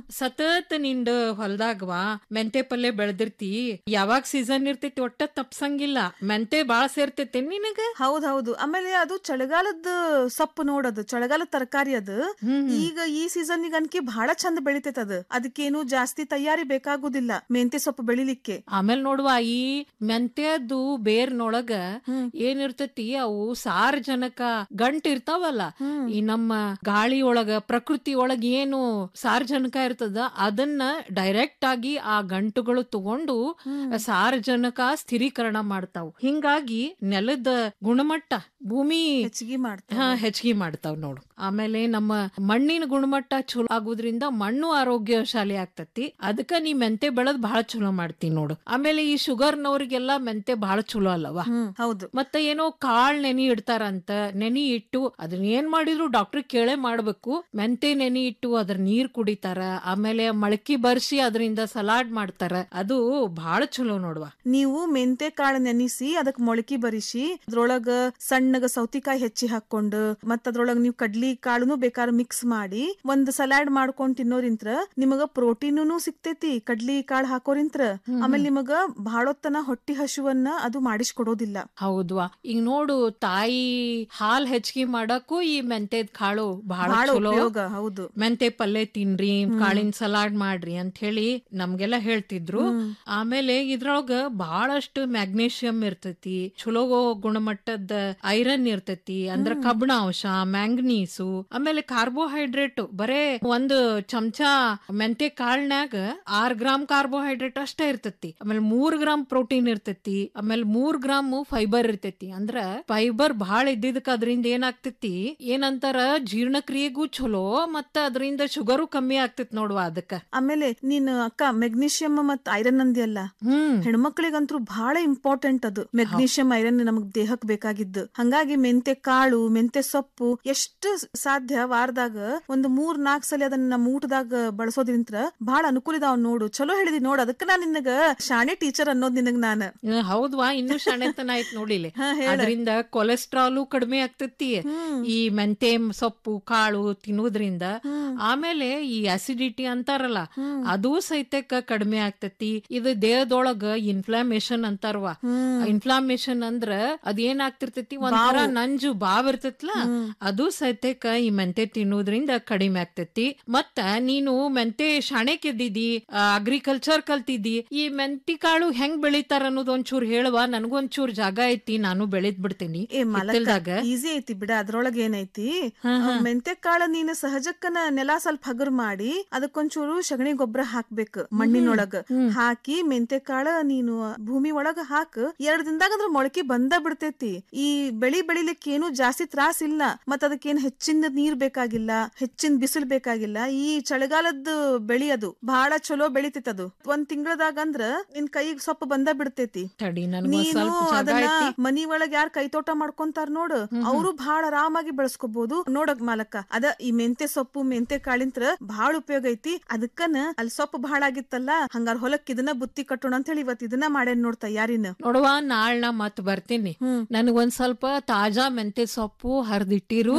ಸತತ್ ನಿಂದ ಹೊಲ್ದಾಗ್ವಾ ಮೆಂತೆ ಪಲ್ಯ ಬೆಳ್ದಿರ್ತಿ ಯಾವಾಗ ಸೀಸನ್ ಇರ್ತೈತಿ ಒಟ್ಟ ತಪ್ಸಂಗಿಲ್ಲ ಮೆಂತೆ ಬಾಳ ಸೇರ್ತೈತೆ ನಿನಗ ಹೌದ್ ಹೌದು ಆಮೇಲೆ ಅದು ಚಳಿಗಾಲದ ಸೊಪ್ಪು ನೋಡದು ಚಳಿಗಾಲದ ತರಕಾರಿ ಅದು ಈಗ ಈ ಸೀಸನ್ ಅನ್ಕಿ ಬಹಳ ಚಂದ ಬೆಳಿತೈತ ಅದು ಅದಕ್ಕೇನು ಜಾಸ್ತಿ ತಯಾರಿ ಬೇಕಾಗುದಿಲ್ಲ ಮೆಂತೆ ಸೊಪ್ಪು ಬೆಳಿಲಿಕ್ಕೆ ಆಮೇಲ್ ನೋಡುವ ಈ ಮೆಂತ್ಯದ್ದು ಬೇರ್ನೊಳಗ ಏನಿರ್ತತಿ ಅವು ಸಾರಜನಕ ಗಂಟ್ ಇರ್ತಾವಲ್ಲ ಈ ನಮ್ಮ ಗಾಳಿ ಒಳಗ ಪ್ರಕೃತಿ ಒಳಗ ಏನು ಸಾರಜನಕ ಇರ್ತದ ಅದನ್ನ ಡೈರೆಕ್ಟ್ ಆಗಿ ಆ ಗಂಟುಗಳು ತಗೊಂಡು ಸಾರಜನಕ ಸ್ಥಿರೀಕರಣ ಮಾಡ್ತಾವ್ ಹಿಂಗಾಗಿ ನೆಲದ ಗುಣಮಟ್ಟ ಭೂಮಿ ಹೆಚ್ಚಿಗೆ ಮಾಡ್ತಾವ ಹಾ ಹೆಚ್ಚಿಗೆ ಮಾಡ್ತಾವ್ ನೋಡು ಆಮೇಲೆ ನಮ್ಮ ಮಣ್ಣಿನ ಗುಣಮಟ್ಟ ಚಲೋ ಆಗೋದ್ರಿಂದ ಮಣ್ಣು ಆರೋಗ್ಯಶಾಲಿ ಆಗ್ತತಿ ಅದಕ್ಕ ನೀ ಮೆಂತೆ ಬೆಳೆದ್ ಬಹಳ ಚಲೋ ಮಾಡ್ತಿ ನೋಡು ಆಮೇಲೆ ಈ ಶುಗರ್ನವ್ರಿಗೆಲ್ಲ ಮೆಂತೆ ಬಹಳ ಚಲೋ ಅಲ್ಲವಾ ಹ್ಮ್ ಹೌದು ಮತ್ತೆ ಏನೋ ಕಾಳ್ ನೆನಿ ಇಡ್ತಾರಂತ ನೆನಿ ಇಟ್ಟು ಅದನ್ನ ಏನ್ ಮಾಡಿದ್ರು ಡಾಕ್ಟರ್ ಕೇಳೇ ಮಾಡ್ಬೇಕು ಮೆಂತೆ ನೆನಿ ಇಟ್ಟು ಅದ್ರ ನೀರ್ ಕುಡಿತಾರ ಆಮೇಲೆ ಮಳಕಿ ಬರ್ಸಿ ಅದರಿಂದ ಸಲಾಡ್ ಮಾಡ್ತಾರ ಅದು ಬಹಳ ಚಲೋ ನೋಡುವ ನೀವು ಮೆಂತೆ ಕಾಳು ನೆನಿಸಿ ಅದಕ್ ಮೊಳಕೆ ಬರಿಸಿ ಅದ್ರೊಳಗ ಸಣ್ಣಗ ಸೌತಿಕಾಯಿ ಹೆಚ್ಚಿ ಹಾಕೊಂಡು ಮತ್ತ ಅದ್ರೊಳಗ ನೀವು ಕಡ್ಲಿ ಕಾಳುನು ಬೇಕಾದ್ರೆ ಮಿಕ್ಸ್ ಮಾಡಿ ಒಂದ್ ಸಲಾಡ್ ಮಾಡ್ಕೊಂಡ್ ತಿನ್ನೋರಿಂತ್ರ ನಿಮಗ ಪ್ರೋಟೀನು ಸಿಗ್ತೈತಿ ಕಡ್ಲಿ ಕಾಳು ಹಾಕೋರಿಂತ್ರ ಆಮೇಲೆ ನಿಮಗ ಬಹಳೊತ್ತನ ಹೊಟ್ಟಿ ಹಸುವನ್ನ ಅದು ಮಾಡಿಸ್ಕೊಡೋದಿಲ್ಲ ಹೌದ್ವಾ ಈಗ ನೋಡು ತಾಯಿ ಹಾಲ್ ಹೆಚ್ಚಿಗೆ ಮಾಡಕ್ಕೂ ಈ ಮೆಂತೆದ್ ಕಾಳು ಬಹಳ ಬಹಳ ಚಲೋ ಉಪಯೋಗ ಹೌದು ಮೆಂತೆ ಪಲ್ಯ ತಿನ್ರಿ ಕಾಳಿನ ಸಲಾಡ್ ಮಾಡ್ರಿ ಅಂತ ಹೇಳಿ ನಮ್ಗೆಲ್ಲ ಹೇಳ್ತಿದ್ರು ಆಮೇಲೆ ಇದ್ರೊಳಗ ಬಹಳಷ್ಟು ಮ್ಯಾಗ್ನೇಷಿಯಂ ಇರ್ತೈತಿ ಚಲೋ ಗುಣಮಟ್ಟದ ಐರನ್ ಇರ್ತೈತಿ ಅಂದ್ರ ಕಬ್ಬಿಣ ಅಂಶ ಮ್ಯಾಂಗನೀಸು ಆಮೇಲೆ ಕಾರ್ಬೋಹೈಡ್ರೇಟ್ ಬರೇ ಒಂದು ಚಮಚ ಮೆಂತೆ ಕಾಳ್ನ್ಯಾಗ ಆರ್ ಗ್ರಾಮ್ ಕಾರ್ಬೋಹೈಡ್ರೇಟ್ ಅಷ್ಟೇ ಇರ್ತೈತಿ ಆಮೇಲೆ ಮೂರ್ ಗ್ರಾಮ್ ಪ್ರೋಟೀನ್ ಇರ್ತೈತಿ ಆಮೇಲೆ ಮೂರ್ ಗ್ರಾಮ್ ಫೈಬರ್ ಇರ್ತೈತಿ ಅಂದ್ರ ಫೈಬರ್ ಬಹಳ ಇದ್ದಿದ್ದಕ್ಕ ಅದರಿಂದ ಏನಾಗ್ತೈತಿ ಏನಂತಾರ ಜೀರ್ಣಕ್ರಿಯೆಗೂ ಚಲೋ ಮತ್ತ ಅದರಿಂದ ಶುಗರು ಕಮ್ಮಿ ಆಗ್ತೈತಿ ನೋಡುವ ಅದಕ್ಕ ಆಮೇಲೆ ನೀನ್ ಅಕ್ಕ ಮೆಗ್ನೀಷಿಯಂ ಮತ್ ಐರನ್ ಅಂದಿಯಲ್ಲ ಹ್ಮ್ ಹೆಣ್ಮಕ್ಳಿಗಂತೂ ಬಹಳ ಇಂಪಾರ್ಟೆಂಟ್ ಅದು ಮೆಗ್ನೀಷಿಯಂ ಐರನ್ ನಮಗ್ ದೇಹಕ್ ಬೇಕಾಗಿದ್ದು ಹಂಗಾಗಿ ಮೆಂತೆ ಕಾಳು ಮೆಂತೆ ಸೊಪ್ಪು ಎಷ್ಟು ಸಾಧ್ಯ ವಾರದಾಗ ಒಂದು ಮೂರ್ ನಾಲ್ಕ್ ಸಲ ಅದನ್ನ ನಮ್ಮ ಊಟದಾಗ ಬಳಸೋದ್ರಿಂತ ಬಹಳ ಅನುಕೂಲ ಇದಾವ್ ನೋಡು ಚಲೋ ಹೇಳಿದಿ ನೋಡು ಅದಕ್ಕ ನಾನ್ ನಿನಗ ಶಾಣೆ ಟೀಚರ್ ಅನ್ನೋದ್ ನಿನಗ್ ನಾನು ಹ್ಮ್, ಹೌದ್ವಾ ಇನ್ನು ಶಾಣೆತನ ಆಯ್ತು ನೋಡಿಲೆ ಹಾ, ಹೇಳ. ಅದರಿಂದ ಕೊಲೆಸ್ಟ್ರಾಲು ಕಡಿಮೆ ಆಗ್ತೈತಿ ಈ ಮೆಂತೆ ಸೊಪ್ಪು ಕಾಳು ತಿನ್ನೋದ್ರಿಂದ ಆಮೇಲೆ ಈ ಆಸಿಡ್ ಆಸಿಡಿಟಿ ಅಂತಾರಲ್ಲ ಅದು ಸಹಿತಕ್ಕ ಕಡಿಮೆ ಆಗ್ತತಿ ಇದು ದೇಹದೊಳಗ ಇನ್ಫ್ಲಾಮೇಶನ್ ಅಂತಾರವ ಇನ್ಫ್ಲಾಮೇಶನ್ ಅಂದ್ರ ಅದೇನ್ ಆಗ್ತಿರ್ತೈತಿ ಒಂಥರ ನಂಜು ಬಾವ್ ಇರ್ತೈತ್ಲ ಅದು ಸಹಿತಕ್ಕ ಈ ಮೆಂತೆ ತಿನ್ನೋದ್ರಿಂದ ಕಡಿಮೆ ಆಗ್ತೈತಿ ಮತ್ತ ನೀನು ಮೆಂತೆ ಶಾಣೆ ಕೆದ್ದಿದಿ ಅಗ್ರಿಕಲ್ಚರ್ ಕಲ್ತಿದ್ದಿ ಈ ಮೆಂತಿ ಕಾಳು ಹೆಂಗ್ ಬೆಳಿತಾರ ಅನ್ನೋದು ಒಂಚೂರ್ ಹೇಳುವ ನನಗೊಂಚೂರ್ ಜಾಗ ಐತಿ ನಾನು ಬೆಳೆದ್ ಬಿಡ್ತೀನಿ ಏ ಮಲಕ ಹಿತ್ತಲ್ದಾಗ. ಈಸಿ ಐತಿ ಬಿಡ ಅದ್ರೊಳಗ ಏನೈತಿ ಮೆಂತೆ ಕಾಳ ನೀನು ಸಹಜಕ್ಕನ ನೆಲ ಸ್ವಲ್ಪ ಹಗರ್ ಮಾಡಿ ಅದಕ್ಕೊಂಚೂರು ಸಗಣಿ ಗೊಬ್ಬರ ಹಾಕ್ಬೇಕು ಮಣ್ಣಿನೊಳಗ ಹಾಕಿ ಮೆಂತೆ ಕಾಳ ನೀನು ಭೂಮಿ ಒಳಗ ಹಾಕ್ ಎರಡ್ ದಿನದಾಗ ಅದ್ರ ಮೊಳಕೆ ಬಂದ ಬಿಡ್ತೈತಿ ಈ ಬೆಳಿ ಬೆಳಿಲಿಕ್ಕೆ ಏನು ಜಾಸ್ತಿ ತ್ರಾಸ ಇಲ್ಲ ಮತ್ತ ಅದಕ್ಕೇನ್ ಹೆಚ್ಚಿನ ನೀರ್ ಬೇಕಾಗಿಲ್ಲ ಹೆಚ್ಚಿನ ಬಿಸಿಲು ಬೇಕಾಗಿಲ್ಲ ಈ ಚಳಿಗಾಲದ ಬೆಳಿ ಅದು ಬಹಳ ಚಲೋ ಬೆಳಿತೈತಿ ಅದು ಒಂದ್ ತಿಂಗಳದಾಗ ಅಂದ್ರ ನಿನ್ ಕೈಗ್ ಸೊಪ್ಪ ಬಂದ ಬಿಡ್ತೈತಿ ತಡಿ ನನ್ಗೊಂದ್ ನೀನು ಸ್ವಲ್ಪ ಜಾಗ ಅದನ್ನ ಐತಿ ಮನಿ ಒಳಗ್ ಯಾರ್ ಕೈತೋಟ ಮಾಡ್ಕೊಂತಾರ ನೋಡು ಅವರು ಬಹಳ ಆರಾಮಾಗಿ ಬೆಳೆಸ್ಕೋಬಹುದು ನೋಡಕ್ ಮಾಲಕ್ಕ ಅದ ಈ ಮೆಂತೆ ಸೊಪ್ಪು ಮೆಂತೆ ಕಾಳಿಂತ್ರ ಬಹಳ ಉಪಯೋಗ ಐತಿ ಅದಕ್ಕನ ಅಲ್ಲಿ ಸೊಪ್ಪು ಬಹಳ ಆಗಿತ್ತಲ್ಲ ಹಂಗಾರ ಹೊಲಕ್ ಇದನ್ನ ಬುತ್ತಿ ಕಟ್ಟೋಣ ಅಂತ ಹೇಳಿ ಇವತ್ ಇದನ್ನ ಮಾಡೇನ್ ನೋಡ್ ತಯಾರಿನ ನೋಡುವ ನಾಳ್ ನಾ ಮತ್ ಬರ್ತೀನಿ ನನಗೊಂದ್ ಸ್ವಲ್ಪ ತಾಜಾ ಮೆಂತೆ ಸೊಪ್ಪು ಹರಿದಿಟ್ಟಿರು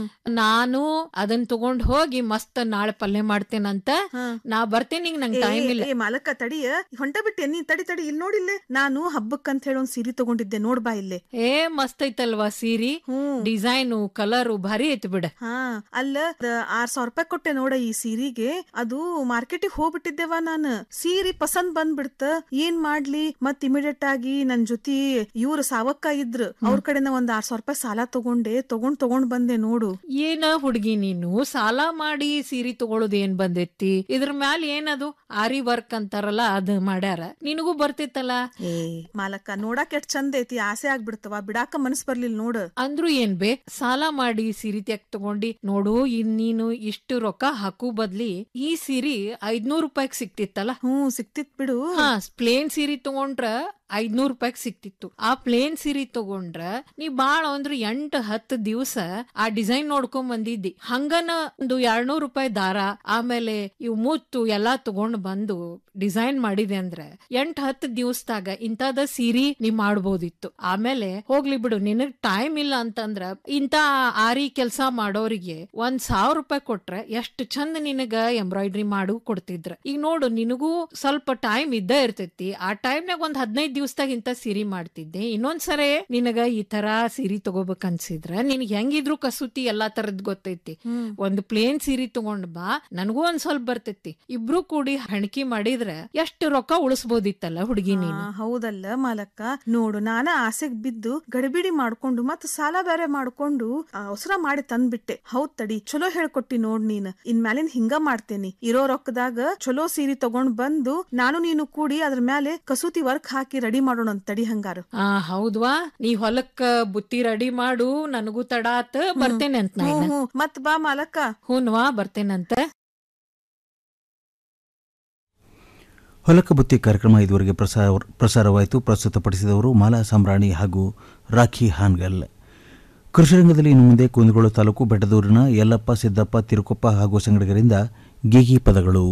ನಾನು ಅದನ್ನ ತಗೊಂಡ್ ಹೋಗಿ ಮಸ್ತ್ ನಾಳೆ ಪಲ್ಯ ಮಾಡ್ತೇನಂತ ನಾ ಬರ್ತೀನಿ ಈಗ ನಂಗ್ ಟೈಮ್ ಇಲ್ಲ ಏ ಮಾಲಕ್ಕ ತಡಿಯ ಹೊಂಟ ಬಿಟ್ಟೆ ನೀ ತಡಿ ತಡಿ ಇಲ್ಲಿ ನೋಡಿಲ್ಲೇ ನಾನು ಹಬ್ಬಕ್ ಅಂತ ಹೇಳಿ ಒಂದ್ ಸೀರೆ ತಗೊಂಡಿದ್ದೆ ನೋಡ್ಬಾ ಇಲ್ಲೇ ಏ ಮಸ್ತ್ ಐತಲ್ವಾ ಸೀರಿ ಡಿಸೈನು ಕಲರು ಭಾರಿ ಐತಿ ಬಿಡ ಹಾ ಅಲ್ಲ ದ- ಆರ್ ಸಾವಿರ ರೂಪಾಯಿ ಕೊಟ್ಟೆ ನೋಡ ಈ ಸೀರೆಗೆ ಅದು ಮಾರ್ಕೆಟಿಗೆ ಹೋಗ್ಬಿಟ್ಟಿದ್ದೆವ ನಾನು ಸೀರೆ ಪಸಂದ್ ಬಂದ್ಬಿಡ್ತ ಏನ್ ಮಾಡ್ಲಿ ಮತ್ ಇಮಿಡಿಯೇಟ್ ಆಗಿ ನನ್ ಜೊತೆ ಇವ್ರು ಸಾವಕ್ಕ ಇದ್ರು ಅವ್ರ ಕಡೆನ ಒಂದ್ ಆರ್ ಸಾವಿರ ರೂಪಾಯಿ ಸಾಲ ತಗೊಂಡೆ ತಗೊಂಡ್ ತಗೊಂಡ್ ಬಂದೆ ನೋಡು ಏನ ಹುಡ್ಗಿ ನೀನು ಸಾಲ ಮಾಡಿ ಸೀರೆ ತಗೊಳೋದ್ ಏನ್ ಬಂದೈತಿ ಇದ್ರ ಮ್ಯಾಲ ಏನದು ಆರಿ ವರ್ಕ್ ಅಂತಾರಲ್ಲ ಅದ್ ಮಾಡ್ಯಾರ ನಿನಗೂ ಬರ್ತಿತ್ತಲ್ಲ ಏ ಮಾಲಕ್ಕ ನೋಡಕ್ ಎಷ್ಟ್ ಚಂದ ಐತಿ ಆಸೆ ಆಗ್ಬಿಡ್ತವ ಬಿಡಾಕ ಮನಸ್ ಬರ್ಲಿಲ್ಲ ನೋಡು ಅಂದ್ರು ಏನ್ ಬೇ ಸಾಲ ಮಾಡಿ ಸೀರೆ ತೆಗ್ ತಗೊಂಡಿ ನೋಡು ಇನ್ ನೀನು ಇಷ್ಟು ರೊಕ್ಕ ಹಾಕು ಬದ್ಲಿ ಈ ಸೀರೆ ಐದ್ನೂರ್ ರೂಪಾಯಿಗ್ ಸಿಕ್ತಿತ್ತಲ್ಲ ಹ್ಮ್ ಸಿಕ್ತಿತ್ ಬಿಡು ಹಾ ಪ್ಲೇನ್ ಸೀರೆ ತಗೊಂಡ್ರ ಐದ್ನೂರ್ ರೂಪಾಯಿಗ್ ಸಿಕ್ತಿತ್ತು ಆ ಪ್ಲೇನ್ ಸೀರೆ ತಗೊಂಡ್ರ ನೀ ಬಾಳ ಅಂದ್ರ ಎಂಟ್ ಹತ್ತು ದಿವ್ಸ ಆ ಡಿಸೈನ್ ನೋಡ್ಕೊಂಡ್ ಬಂದಿದ್ದಿ ಹಂಗನ ಒಂದು ಎರಡ್ನೂರ್ ರೂಪಾಯಿ ದಾರ ಆಮೇಲೆ ಇವ್ ಮುತ್ತು ಎಲ್ಲಾ ತಗೊಂಡ್ ಬಂದು ಡಿಸೈನ್ ಮಾಡಿದೆ ಅಂದ್ರೆ ಎಂಟ್ ಹತ್ತು ದಿವಸದಾಗ ಇಂತದ ಸೀರೆ ನೀ ಮಾಡ್ಬೋದಿತ್ತು ಆಮೇಲೆ ಹೋಗ್ಲಿ ಬಿಡು ನಿನಗ್ ಟೈಮ್ ಇಲ್ಲ ಅಂತಂದ್ರ ಇಂತ ಆರಿ ಕೆಲ್ಸ ಮಾಡೋರಿಗೆ ಒಂದ್ ಸಾವಿರ ರೂಪಾಯಿ ಕೊಟ್ರ ಎಷ್ಟ್ ಚಂದ ನಿನಗ ಎಂಬ್ರಾಯ್ಡ್ರಿ ಮಾಡು ಕೊಡ್ತಿದ್ರ ಈಗ ನೋಡು ನಿನಗೂ ಸ್ವಲ್ಪ ಟೈಮ್ ಇದ್ದ ಇರ್ತೈತಿ ಆ ಟೈಮ್ನಾಗ ಒಂದ್ ಹದಿನೈದ್ ದಿವಸದಾಗ ಇಂತ ಸೀರೆ ಮಾಡ್ತಿದ್ದೆ ಇನ್ನೊಂದ್ಸರಿ ನಿನಗ ಈ ತರ ಸೀರೆ ತಗೋಬೇಕ್ ಅನ್ಸಿದ್ರ ನಿನಗ್ ಹೆಂಗಿದ್ರು ಕಸೂತಿ ಎಲ್ಲಾ ತರದ್ ಗೊತ್ತೈತಿ ಒಂದ್ ಪ್ಲೇನ್ ಸೀರೆ ತಗೊಂಡ್ ಬಾ ನನಗೂ ಒಂದ್ ಸ್ವಲ್ಪ ಬರ್ತೈತಿ ಇಬ್ರು ಕೂಡಿ ಹಣಕಿ ಮಾಡಿದ್ರ ಎಷ್ಟ್ ರೊಕ್ಕ ಉಳಿಸ್ಬೋದಿತ್ತಲ್ಲ ಹುಡುಗಿ ನೀನು ಆ, ಹೌದಲ್ಲ ಮಾಲಕ್ಕ ನೋಡು ನಾನ ಆಸೆಗ್ ಬಿದ್ದು ಗಡಿಬಿಡಿ ಮಾಡ್ಕೊಂಡು ಮತ್ತ ಸಾಲ ಬೇರೆ ಮಾಡ್ಕೊಂಡು ಅವಸರ ಮಾಡಿ ತಂದ್ಬಿಟ್ಟೆ ಹೌದ್ ತಡಿ ಚಲೋ ಹೇಳ್ಕೊಟ್ಟಿ ನೋಡ್ ನೀನ್ ಇನ್ ಮ್ಯಾಲಿನ್ ಹಿಂಗ ಮಾಡ್ತೇನಿ ಇರೋ ರೊಕ್ಕದಾಗ ಚಲೋ ಸೀರೆ ತಗೊಂಡ್ ಬಂದು ನಾನು ನೀನು ಕೂಡಿ ಅದ್ರ ಮ್ಯಾಲೆ ಕಸೂತಿ ವರ್ಕ್ ಹಾಕಿ ರೆಡಿ ಮಾಡೋಣ ಅಂತ ತಡಿ ಹಂಗಾರ ಆ ಹೌದ್ವಾ ನೀ ಹೊಲಕ್ಕ ಬುತ್ತಿ ರೆಡಿ ಮಾಡು ನನಗೂ ತಡ ಆತ ಬರ್ತೇನೆ ಅಂತ ನಾ ಹ್ಮ್ ಇನ್ನ. ಹ್ಮ್ ಮತ್ ಬಾ ಮಾಲಕ್ಕ ಹೂನ್ವಾ ಬರ್ತೇನಂತ ಹೊಲಕ ಬುತ್ತಿ ಕಾರ್ಯಕ್ರಮ ಇದುವರೆಗೆ ಪ್ರಸಾರ ಪ್ರಸಾರವಾಯಿತು ಪ್ರಸ್ತುತಪಡಿಸಿದವರು ಮಾಲಾ ಸಾಮ್ರಾಣಿ ಹಾಗೂ ರಾಖಿ ಹಾನ್ಗಲ್ ಕೃಷಿ ರಂಗದಲ್ಲಿ ಇನ್ನು ಮುಂದೆ ಕುಂದಗೋಳ ತಾಲೂಕು ಬೆಟ್ಟದೂರಿನ ಯಲ್ಲಪ್ಪ ಸಿದ್ದಪ್ಪ ತಿರುಕೊಪ್ಪ ಹಾಗೂ ಸಂಗಡಿಗರಿಂದ ಗೀಗಿ ಪದಗಳು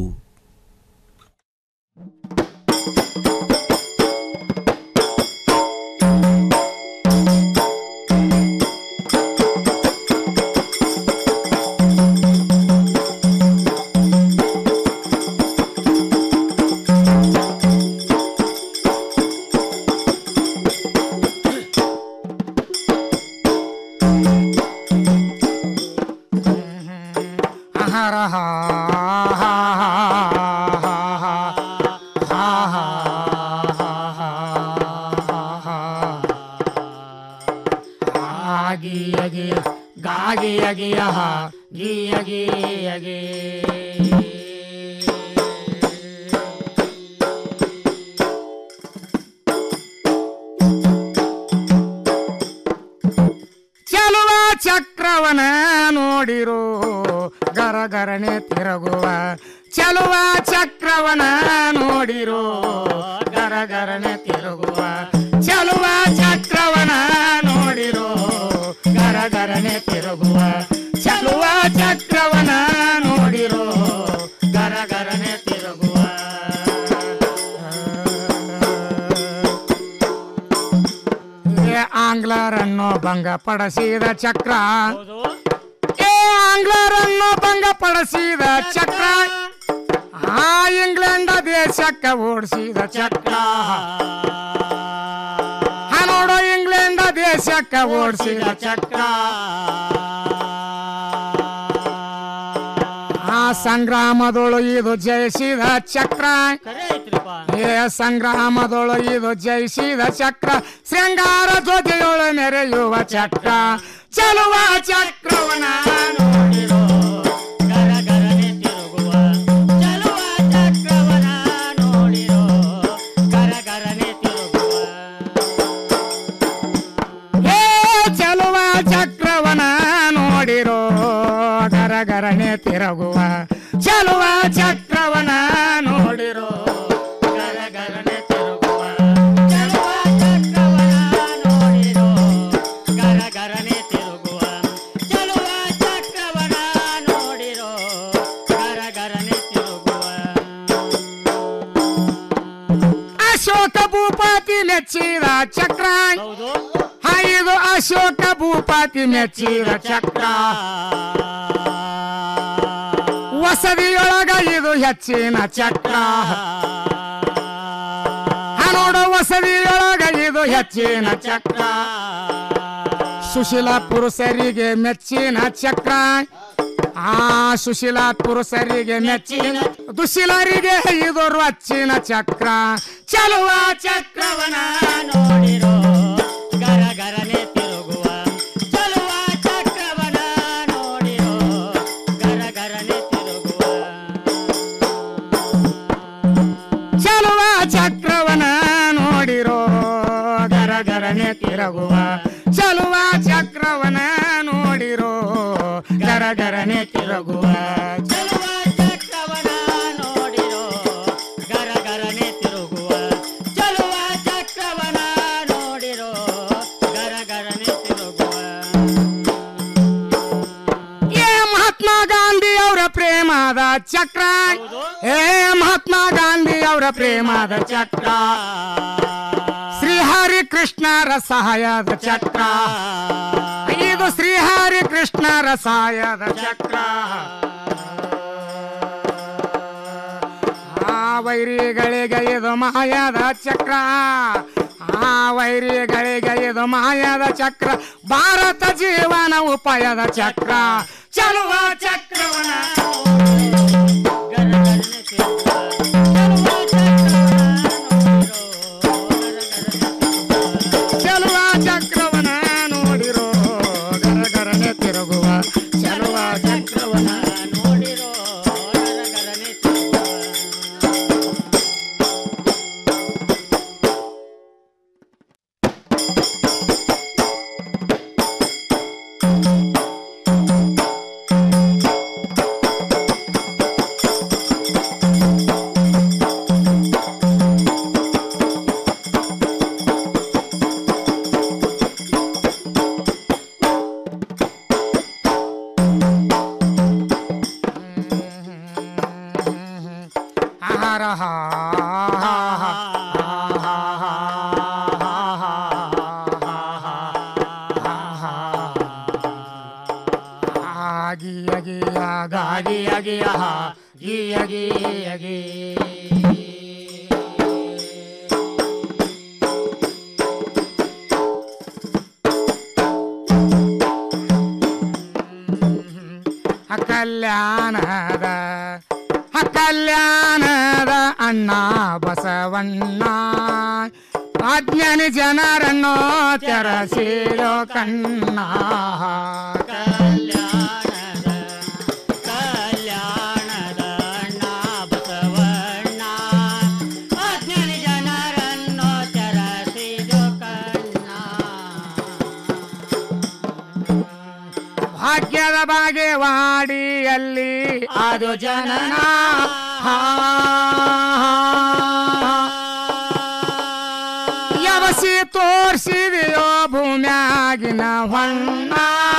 ಚಲುವ ಚಕ್ರವನ ನೋಡಿರೋ ಗರಗರನೆ ತಿರುಗುವ ಚಲುವ ಚಕ್ರವನ ನೋಡಿರೋ ಗರಗರನೆ ತಿರುಗುವ ಚಲುವ ಚಕ್ರವನ ನೋಡಿರೋ ಗರಗರನೆ ತಿರುಗುವ ಚಲುವ ಚಕ್ರವನ ನೋಡಿರೋ ಗರಗರನೆ ತಿರುಗುವ ಏ ಆಂಗ್ಲರನ್ನು ಭಂಗಪಡಿಸಿದ ಚಕ್ರ ಏ ಆಂಗ್ಲರನ್ನು ಭಂಗಪಡಿಸಿದ ಚಕ್ರ ಆ ಇಂಗ್ಲೆಂಡ್ ದೇಶಕ್ಕ ಓಡಿಸಿದ ಚಕ್ರ ಆ ನೋಡು ಇಂಗ್ಲೆಂಡ್ ದೇಶಕ್ಕ ಓಡಿಸಿದ ಚಕ್ರ ಆ ಸಂಗ್ರಾಮದೊಳು ಇದು ಜಯಿಸಿದ ಚಕ್ರ ಏ ಸಂಗ್ರಾಮದೊಳು ಇದು ಜಯಿಸಿದ ಚಕ್ರ ಶೃಂಗಾರ ಧ್ವಜೆಯೊಳು ಮೆರೆಯುವ ಚಕ್ರ ಚಲುವ ಚಕ್ರವನ ನೋಡಿರೋ ಗರಗರನೆ ತಿರುಗುವ ಚಲುವ ಚಕ್ರವನ ನೋಡಿರೋ ಗರಗರನೆ ತಿರುಗುವ ಏ ಚಲುವ ಚಕ್ರವನ ನೋಡಿರೋ ಗರಗರನೆ ತಿರುಗುವ ಚಲುವ ಚಕ್ರವನ ನೋಡಿರೋ ಗರಗರನೆ ತಿರುಗುವ ಚಲುವ ಚಕ್ರವನ ನೋಡಿರೋ ಗರಗರನೆ ತಿರುಗುವ ಚಲುವ ಚಕ್ರವನ ನೋಡಿರೋ ಗರಗರನೆ ತಿರುಗುವ ಅಶೋಕ ಭೂಪತಿ ಮೆಚ್ಚಿದ ಚಕ್ರ ಹಾ, ಇದು ಅಶೋಕ ಭೂಪತಿ ಮೆಚ್ಚಿದ ಚಕ್ರ ವಸದಿಯೊಳಗ ಇದು ಹೆಚ್ಚಿನ ಚಕ್ರ ಹಾ, ನೋಡು ವಸದಿಯೊಳಗ ಇದು ಹೆಚ್ಚಿನ ಚಕ್ರ ಸುಶೀಲ ಪುರುಷರಿಗೆ ಮೆಚ್ಚಿನ ಚಕ್ರ ಆ ಸುಶೀಲ ಪುರುಷರಿಗೆ ಮೆಚ್ಚಿನ ದುಶೀಲರಿಗೆ ಇದು ರೊಚ್ಚಿನ ಚಕ್ರ ಚಲುವ ಚಕ್ರವನ ನೋಡಿರೋ ಗರಗರನೆ ತಿರುಗುವ ಚಲುವ ಚಕ್ರವನ ನೋಡಿರೋ ಗರಗರನೆ ತಿರುಗುವ ಚಲುವ ಚಕ್ರವನ ನೋಡಿರೋ ಗರಗರನೆ ತಿರುಗುವ ಚಲುವ ಚಕ್ರವನ ನೋಡಿರೋ ಗರಗರನೆ ತಿರುಗುವ ಚಲುವ ಚಕ್ರವನ ನೋಡಿರೋ ಗರಗರನೆ ತಿರುಗುವ ಚಲುವ ಚಕ್ರವನ ನೋಡಿರೋ ಗರಗರನೆ ತಿರುಗುವ ಏ ಮಹಾತ್ಮ ಗಾಂಧಿ ಅವರ ಪ್ರೇಮದ ಚಕ್ರ ಏ ಮಹಾತ್ಮ ಗಾಂಧಿ ಅವರ ಪ್ರೇಮದ ಚಕ್ರ ಶ್ರೀಹರಿ ಕೃಷ್ಣರ ಸಹಾಯದ ಚಕ್ರ ಇದು ಶ್ರೀಹರಿ ಕೃಷ್ಣರ ಸಹಾಯದ ಚಕ್ರ ಆ ವೈರಿಗಳಿಗೆ ಇದು ಮಾಯದ ಚಕ್ರ ಆ ವೈರಿಗಳಿಗೆ ಇದು ಮಾಯದ ಚಕ್ರ ಭಾರತ ಜೀವನ ಉಪಾಯದ ಚಕ್ರ ಚಲುವ ಚಕ್ರವನ ಚಲುವ ಚಕ್ರವನ ನೋಡಿರೋ ಗರಗರನೆ ತಿರುಗುವ ಚಲುವ ಚಕ್ರವನ ನೋಡಿರೋ ಗರಗರನೆ ಹರ ಗಿಯ ಗಿಯ ಗಾಗಿಯ ಗಿಯ ಗಿಯ ಗಿಯ ಗಿ ಕಲ್ಯಾಣದ ಕಲ್ಯಾಣದ ಅಣ್ಣ ಬಸವಣ್ಣ ಅಜ್ಞಾನಿ ಜನರನ್ನು ತೆರಸಿರೋ ಕಣ್ಣ ಕಲ್ಯಾಣದ ಕಲ್ಯಾಣದ ಅಣ್ಣ ಬಸವಣ್ಣ ಅಜ್ಞಾನಿ ಜನರನ್ನು ತೆರಸಿರೋ ಕಣ್ಣ ಭಾಗ್ಯದ ಬಾಗೇವಾಡಿಯಲ್ಲಿ ಅದು ಜನನ ಯವಸಿ ತೋರ್ಸಿದೆಯೋ ಭೂಮ್ಯಾಗಿನ ಹೊಣ್ಣ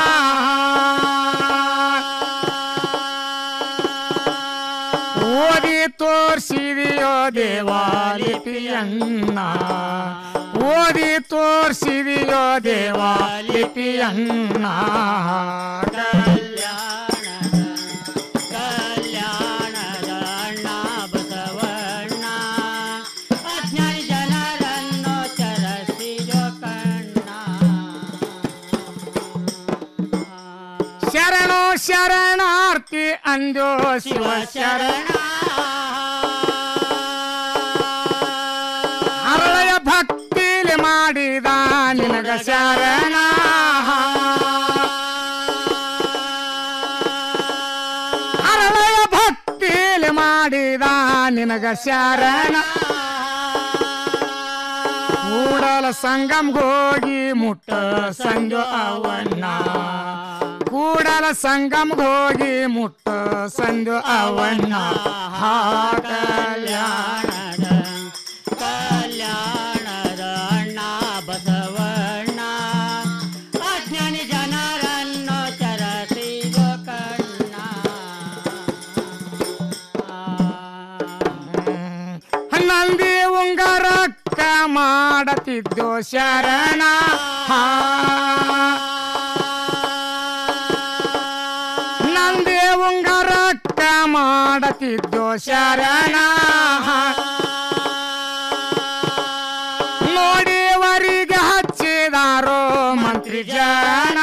ಓದಿ ತೋರ್ಸಿದೆಯೋ ದೇವಾಲಿಪಿಯನ್ನ ಓದಿ ತೋರ್ಸಿದೆಯೋ ದೇವಾಲಿಪಿಯನ್ನ ಕಲ್ಯಾಣದ ಕಲ್ಯಾಣದ ಅಣ್ಣ ಶರಣು ಶರಣಾರ್ಥಿ ಅಂದೋ ಶಿವ ಶರಣ ಅರಳೆಯ ಭಕ್ತಿಲಿ ಮಾಡಿದ ನಿನಗ ಶರಣ ಅರಳೆಯ ಭಕ್ತಿಲಿ ಮಾಡಿದ ನಿನಗ ಶರಣ ಕೂಡಲ ಸಂಗಮ್ ಹೋಗಿ ಮುಟ್ಟ ಸಂಜು ಅವನ್ನ ಕೂಡಲ ಸಂಗಮ್ ಹೋಗಿ ಮುಟ್ಟ ಸಂಜು ಅವನ್ನ ಹಾ ಕಲ್ಯಾಣದ ಕಲ್ಯಾಣದ ಅಣ್ಣ ಬಸವಣ್ಣ ಅಜ್ಞಾನಿ ಜನರನ್ನು ಚರಸಿದ ಕಣ್ಣ ನಂದಿ ಉಂಗರಕ್ಕ ಮಾಡತಿದ್ದೋ ಶರಣ ಹಾ. ನಂದಿ ಉಂಗರಕ್ಕ ಮಾಡತಿದ್ದೋ ಶರಣ ನೋಡಿವರಿಗೆ ಹಚ್ಚಿದಾರೋ ಮಂತ್ರಿ ಜನ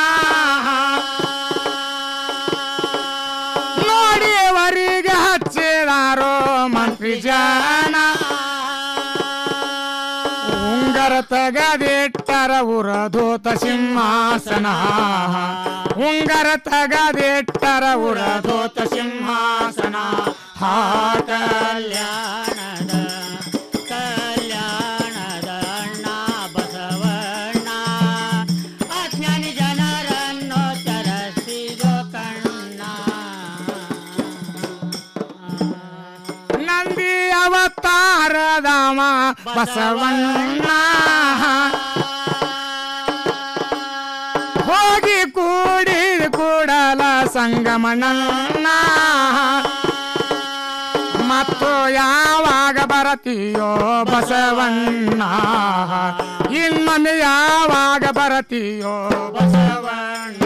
ನೋಡಿವರಿಗೆ ಹಚ್ಚಿದಾರೋ ಮಂತ್ರಿ ಜನ ಉಂಗರ ತಗದಿಟ್ಟರ ಉರಧೂತ ಸಿಂಹಾಸನ ಉಂಗರ ತಗದಿಟ್ಟರ ಉರಧೂತ ಸಿಂಹಾಸನ ಹಾ ಕಲ್ಯಾಣದ ಕಲ್ಯಾಣದ ಅಣ್ಣ ಬಸವಣ್ಣ ಅಜ್ಞಾನಿ ಜನರನ್ನು ಚರಸಿದ ಕಣ್ಣ ನಂದಿ ಅವತಾರದಮ ಬಸವಣ್ಣ ಹೋಗಿ ಕೂಡಿ ಕೂಡಲ ಸಂಗಮಣ್ಣ ಮತ್ತು ಯಾವಾಗ ಬರತೀಯೋ ಬಸವಣ್ಣ ಇನ್ನೊಮ್ಮೆ ಯಾವಾಗ ಬರತೀಯೋ ಬಸವಣ್ಣ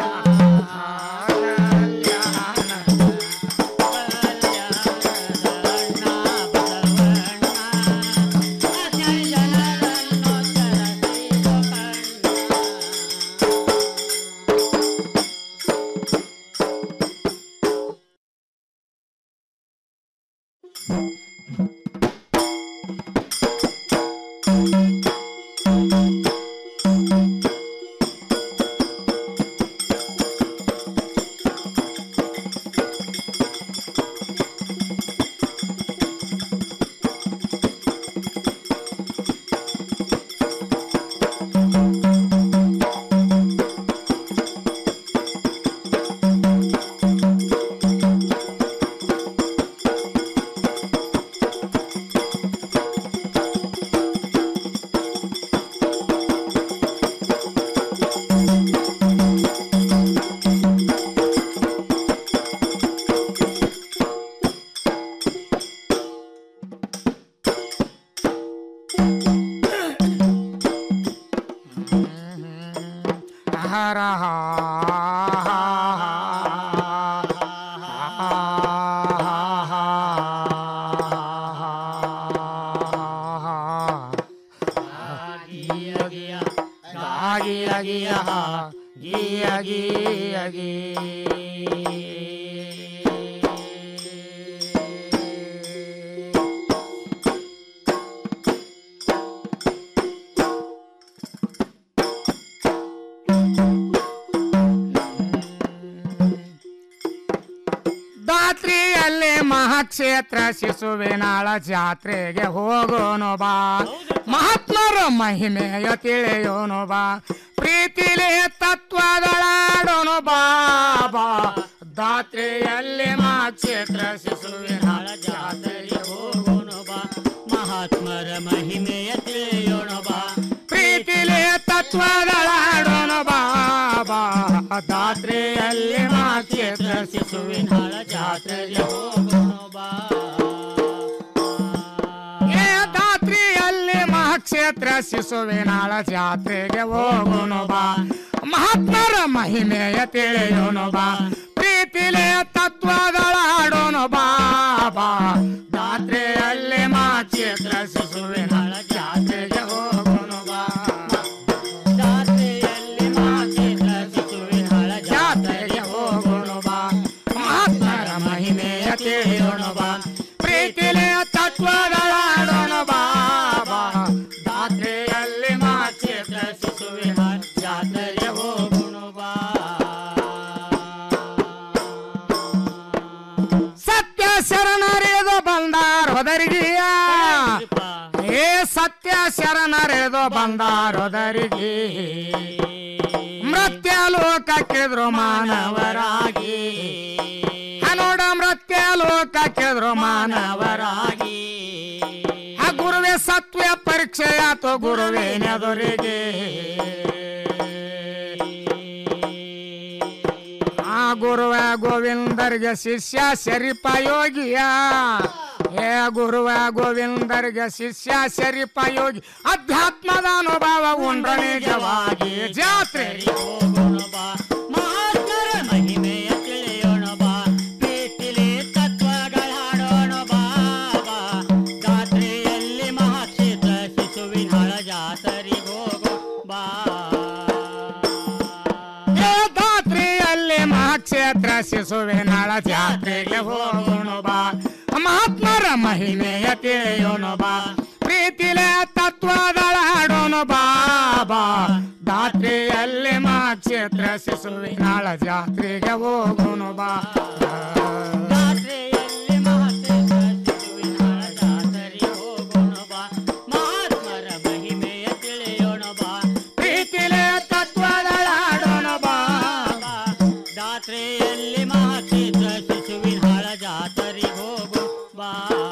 ಹರ ಗಿಯ ಗಿಯ ಗಿಯ ಗಿಯ ಗಿ ದಾತ್ರಿಯಲ್ಲಿ ಮಹಾಕ್ಷೇತ್ರ ಶಿಶುವಿನಾಳ ಜಾತ್ರೆಗೆ ಹೋಗೋನು ಬಾ ಮಹಾತ್ಮರ ಮಹಿಮೆಯ ತಿಳಿಯೋನು ಬಾ ಪ್ರೀತಿಲಿ ತತ್ವಗಳಾಡೋನು ಬಾ ಬಾ ದಾತ್ರಿಯಲ್ಲಿ ಮಹಾಕ್ಷೇತ್ರ ಶಿಶುವಿನಾಳ ಜಾತ್ರೆಗೆ ಹೋಗೋನು ಬಾ ಮಹಾತ್ಮರ ಮಹಿಮೆಯ ತಿಳಿಯೋಣ ಬಾ ಪ್ರೀತಿಲಿ ತತ್ವಗಳಾಡೋನು ಬಾ ಬಾ ದಾತ್ರಿಯಲ್ಲಿ ಮಹಾಕ್ಷೇತ್ರ ಶಿಶುವಿನ ಹಾಳ ಜಾತ್ರೆಗೆ ಹೋಗೋಣ ಬಾ ಏ ದಾತ್ರಿಯಲ್ಲಿ ಮಹಾಕ್ಷೇತ್ರ ಶಿಶುವಿನಾಳ ಜಾತ್ರೆಗೆ ಹೋಗೋನು ಬಾ ಮಹಾತ್ಮರ ಮಹಿಮೆಯ ತಿಳಿಯೋನು ಬಾ ಪ್ರೀತಿಲೆ ತತ್ವಗಳಾಡೋನು ಬಾ ಬಾ ದಾತ್ರಿಯಲ್ಲಿ ಮಹಾಕ್ಷೇತ್ರ ಶಿಶುವಿನಾಳ ಜಾತ್ರೆಗೆ ಹೋಗೋನು ಬಾ ಜಾತ್ರೆಯಲ್ಲಿ ಮಹಾಕ್ಷೇತ್ರ ಶಿಶುವಿನ ಹಾಳ ಜಾತ್ರೆಗೆ ಹೋಗೋನು ಬಾ ಬಂದಾರೋದರಿಗಿಯ ಏ ಸತ್ಯ ಶರಣರೆದು ಬಂದಾರೋದರಿಗೆ ಮೃತ್ಯ ಲೋಕಕ್ಕಿದ್ರು ಮಾನವರಾಗಿ ಆ ನೋಡ ಮೃತ್ಯ ಲೋಕಕ್ಕಿದ್ರು ಮಾನವರಾಗಿ ಆ ಗುರುವೇ ಸತ್ವ ಪರೀಕ್ಷೆ ಆತು ಗುರುವೇ ನೆದುರಿಗೆ ಆ ಗುರುವ ಗೋವಿಂದರಿಗೆ ಶಿಷ್ಯ ಶರೀಪ ಯೋಗಿಯ ಏ ಗುರುವ ಗೋವಿಂದರಿಗೆ ಶಿಷ್ಯ ಶರೀಪ ಯೋಗಿ ಅಧ್ಯಾತ್ಮದ ಅನುಭವ ಉಂಡ್ರ ನಿಜವಾಗಿ ಜಾತ್ರೆ ಹೋಗೋಣ ಬಾ ಮಹಾತ್ಮರ ಮಹಿಮೆಯ ತಿಳಿಯೋಣ ಬಾ ಪ್ರೀತಿಲಿ ತತ್ವಗಳಾಡೋಣ ಬಾ ಬಾ ಜಾತ್ರೆಯಲ್ಲಿ ಮಹಾಕ್ಷೇತ್ರ ಶಿಶುವಿನ ಜಾತರಿಗೆ ಹೋಗೋ ಬಾ ಏ ದಾತ್ರಿಯಲ್ಲಿ ಮಹಾಕ್ಷೇತ್ರ ಶಿಶುವಿನಾಳ ಜಾತ್ರೆಗೆ ಹೋಗೋಣ ಬಾ ಮಹಾತ್ಮರ ಮಹಿಮೆಯ ತಿಳಿಯೋಣ ಬಾ ಪ್ರೀತಿಲೆ ತತ್ವದಳಾಡೋಣ ಬಾಬಾ ದಾತ್ರಿಯಲ್ಲಿ ಮಹಾಕ್ಷೇತ್ರ ಶಿಶುವಿನಾಳ ಜಾತ್ರೆಗೆ ಹೋಗೋಣ ಬಾ ಜಾತ್ರೆಯಲ್ಲಿ ಮಹಾಕ್ಷೇತ್ರ ಶಿಶುವಿನ ಜಾತರಿಗೆ ಹೋಗೋಣ ಬಾ ಮಹಾತ್ಮರ ಮಹಿಮೆಯ ತಿಳಿಯೋಣ ಬಾ ಪ್ರೀತಿಲೆ ತತ್ವದಳಾಡೋಣ ಬಾ ಬಾ ಜಾತ್ರೆಯಲ್ಲಿ ಮಹಾಕ್ಷೇತ್ರ ಶಿಶುವಿನ ಜಾತರಿಗೆ ಹೋಗೋ ಬಾ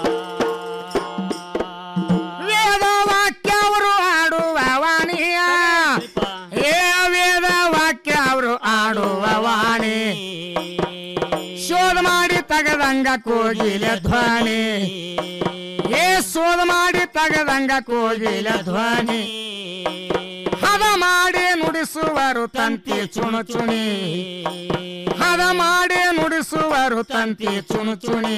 ವೇದ ವಾಕ್ಯ ಅವರು ಆಡುವ ವಾಣಿಯ ಏ ವೇದ ವಾಕ್ಯ ಅವರು ಆಡುವ ವಾಣಿ ಶೋಧ ಮಾಡಿ ತಗದಂಗ ಕೋಗಿಲ ಧ್ವನಿ ಏ ಶೋಧ ಮಾಡಿ ತಗದಂಗ ಕೋಗಿಲ ಧ್ವನಿ ಹದ ಮಾಡಿ ನುಡಿಸುವರು ತಂತಿ ಚುಣು ಚುಣಿ ಹದ ಮಾಡಿ ನುಡಿಸುವರು ತಂತಿ ಚುಣು ಚುಣಿ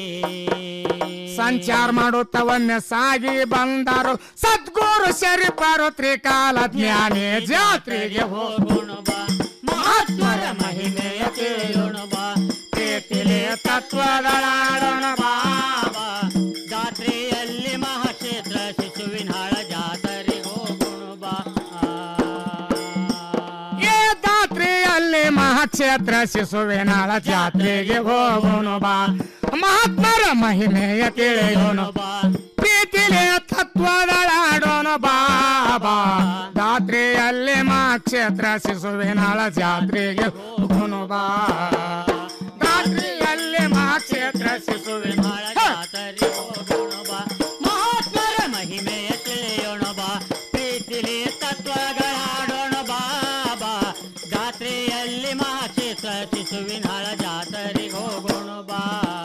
ಸಂಚಾರ ಮಾಡುತ್ತ ಒಮ್ಮೆ ಸಾಗಿ ಬಂದರು ಸದ್ಗುರು ಶರೀಫರು ತ್ರಿಕಾಲ ಜ್ಞಾನಿ ಜಾತ್ರೆಗೆ ಹೋಗು ಹೋಗೋಣ ಬಾ ಮಹಾತ್ಮರ ಮಹಿಮೆಯ ತಿಳಿಯೋಣ ಬಾ ಪ್ರೀತಿಲೆ ತತ್ವಗಳಾಡೋಣ ಬಾ ಬಾ ಜಾತ್ರೆಯಲ್ಲಿ ಮಹಾಕ್ಷೇತ್ರ ಶಿಶುವಿನ ಜಾತರಿಗೆ ಹೋಗೋಣ ಬಾ ಏ ದಾತ್ರಿಯಲ್ಲಿ ಮಹಾಕ್ಷೇತ್ರ ಶಿಶುವಿನಾಳ ಜಾತ್ರೆಗೆ ಹೋಗೋಣ ಬಾ ಮಹಾತ್ಮರ ಮಹಿಮೆಯ ತಿಳಿಯೋಣ ಬಾ ಪ್ರೀತಿಲೆ ತತ್ವದಳಾಡೋಣ ಬಾಬಾ ದಾತ್ರಿಯಲ್ಲಿ ಮಹಾಕ್ಷೇತ್ರ ಶಿಶುವಿನಾಳ ಜಾತ್ರೆಗೆ ಹೋಗೋಣ ಬಾ ದಾತ್ರಿಯಲ್ಲಿ ಮಹಾಕ್ಷೇತ್ರ ಶಿಶುವಿನ ಬಾಳ ಜಾತರಿಗೆ ಹೋಗೋಣ ಬಾ ಮಹಾತ್ಮರ ಮಹಿಮೆಯ ತಿಳಿಯೋಣ ಬಾ ಪ್ರೀತಿಲಿ ತತ್ವಗಳಾಡೋಣ ಬಾ ಬಾ ಜಾತ್ರೆಯಲ್ಲಿ ಮಹಾಕ್ಷೇತ್ರ ಶಿಶುವಿನ ಜಾತರಿಗೆ ಹೋಗೋಣ ಬಾ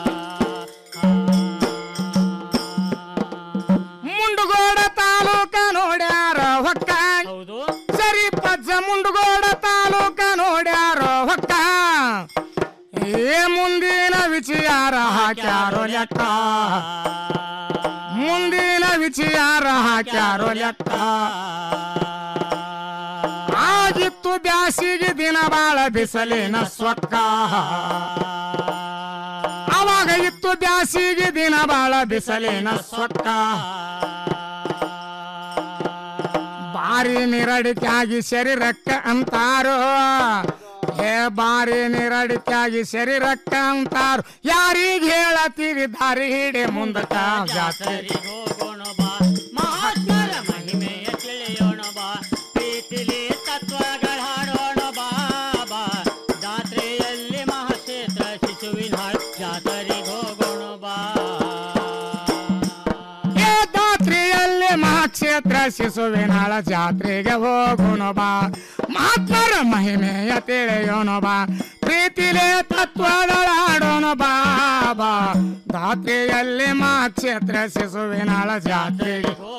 ಮುಂಡುಗೋಡ ತಾಲೂಕ ನೋಡ್ಯಾರ ಹೊಕ್ಕ ಹೌದು ಸರಿ ಪಜ್ಜ ಮುಂಡುಗೋಡ ತಾಲೂಕ ನೋಡ್ಯಾರ ಹೊಕ್ಕ ಏ ಮುಂದಿನ ವಿಚಾರ ಹಾಕ್ಯಾರೋ ಲೆಕ್ಕ ಮುಂದಿನ ವಿಚಾರ ಹಾಕ್ಯಾರೋ ಲೆಕ್ಕ ಆಗಿತ್ತು ಬ್ಯಾಸಿಗೆ ದಿನ ಬಾಳ ಬಿಸಲಿನ ಸ್ವಕ್ಕ ಅವಾಗ ಇತ್ತು ಬ್ಯಾಸಿಗೆ ದಿನ ಬಾಳ ಬಿಸಲಿನ ಸ್ವಕ್ಕ ಬಾರಿ ನಿರಡಿಕಾಗಿ ಶರೀರಕ್ಕ ಅಂತಾರೋ ಏ ಬಾರಿ ನಿರಡಿಕಾಗಿ ಶರೀರಕ್ಕ ಅಂತಾರೋ ಯಾರಿಗೆ ಹೇಳತ್ತೀರಿ ದಾರಿ ಹಿಡಿ ಮುಂದಕ್ಕ ಜಾತ್ರೆ ಜಾತರಿಗೆ ಹೋಗೋಣ ಬಾ ಮಹಾತ್ಮರ ಮಹಿಮೆಯ ತಿಳಿಯೋಣ ಬಾ ಪ್ರೀತಿಲಿ ತತ್ವಗಳ ಹಾಡೋಣ ಬಾ ಬಾ ಜಾತ್ರೆಯಲ್ಲಿ ಮಹಾಕ್ಷೇತ್ರ ಶಿಶುವಿನ ಜಾತರಿಗೆ ಹೋಗೋಣ ಬಾ ಏ ದಾತ್ರಿಯಲ್ಲಿ ಮಹಾಕ್ಷೇತ್ರ ಶಿಶುವಿನಾಳ ಜಾತ್ರೆಗೆ ಹೋಗೋಣ ಬಾ ಮಹಾತ್ಮರ ಮಹಿಮೆಯ ತಿಳಿಯೋಣ ಬಾ ಪ್ರೀತಿಲೆ ತತ್ವದಳಾಡೋಣ ಬಾ ಬಾ ದಾತ್ರಿಯಲ್ಲಿ ಮಹಾಕ್ಷೇತ್ರ ಶಿಶುವಿನಾಳ ಜಾತ್ರೆಗೆ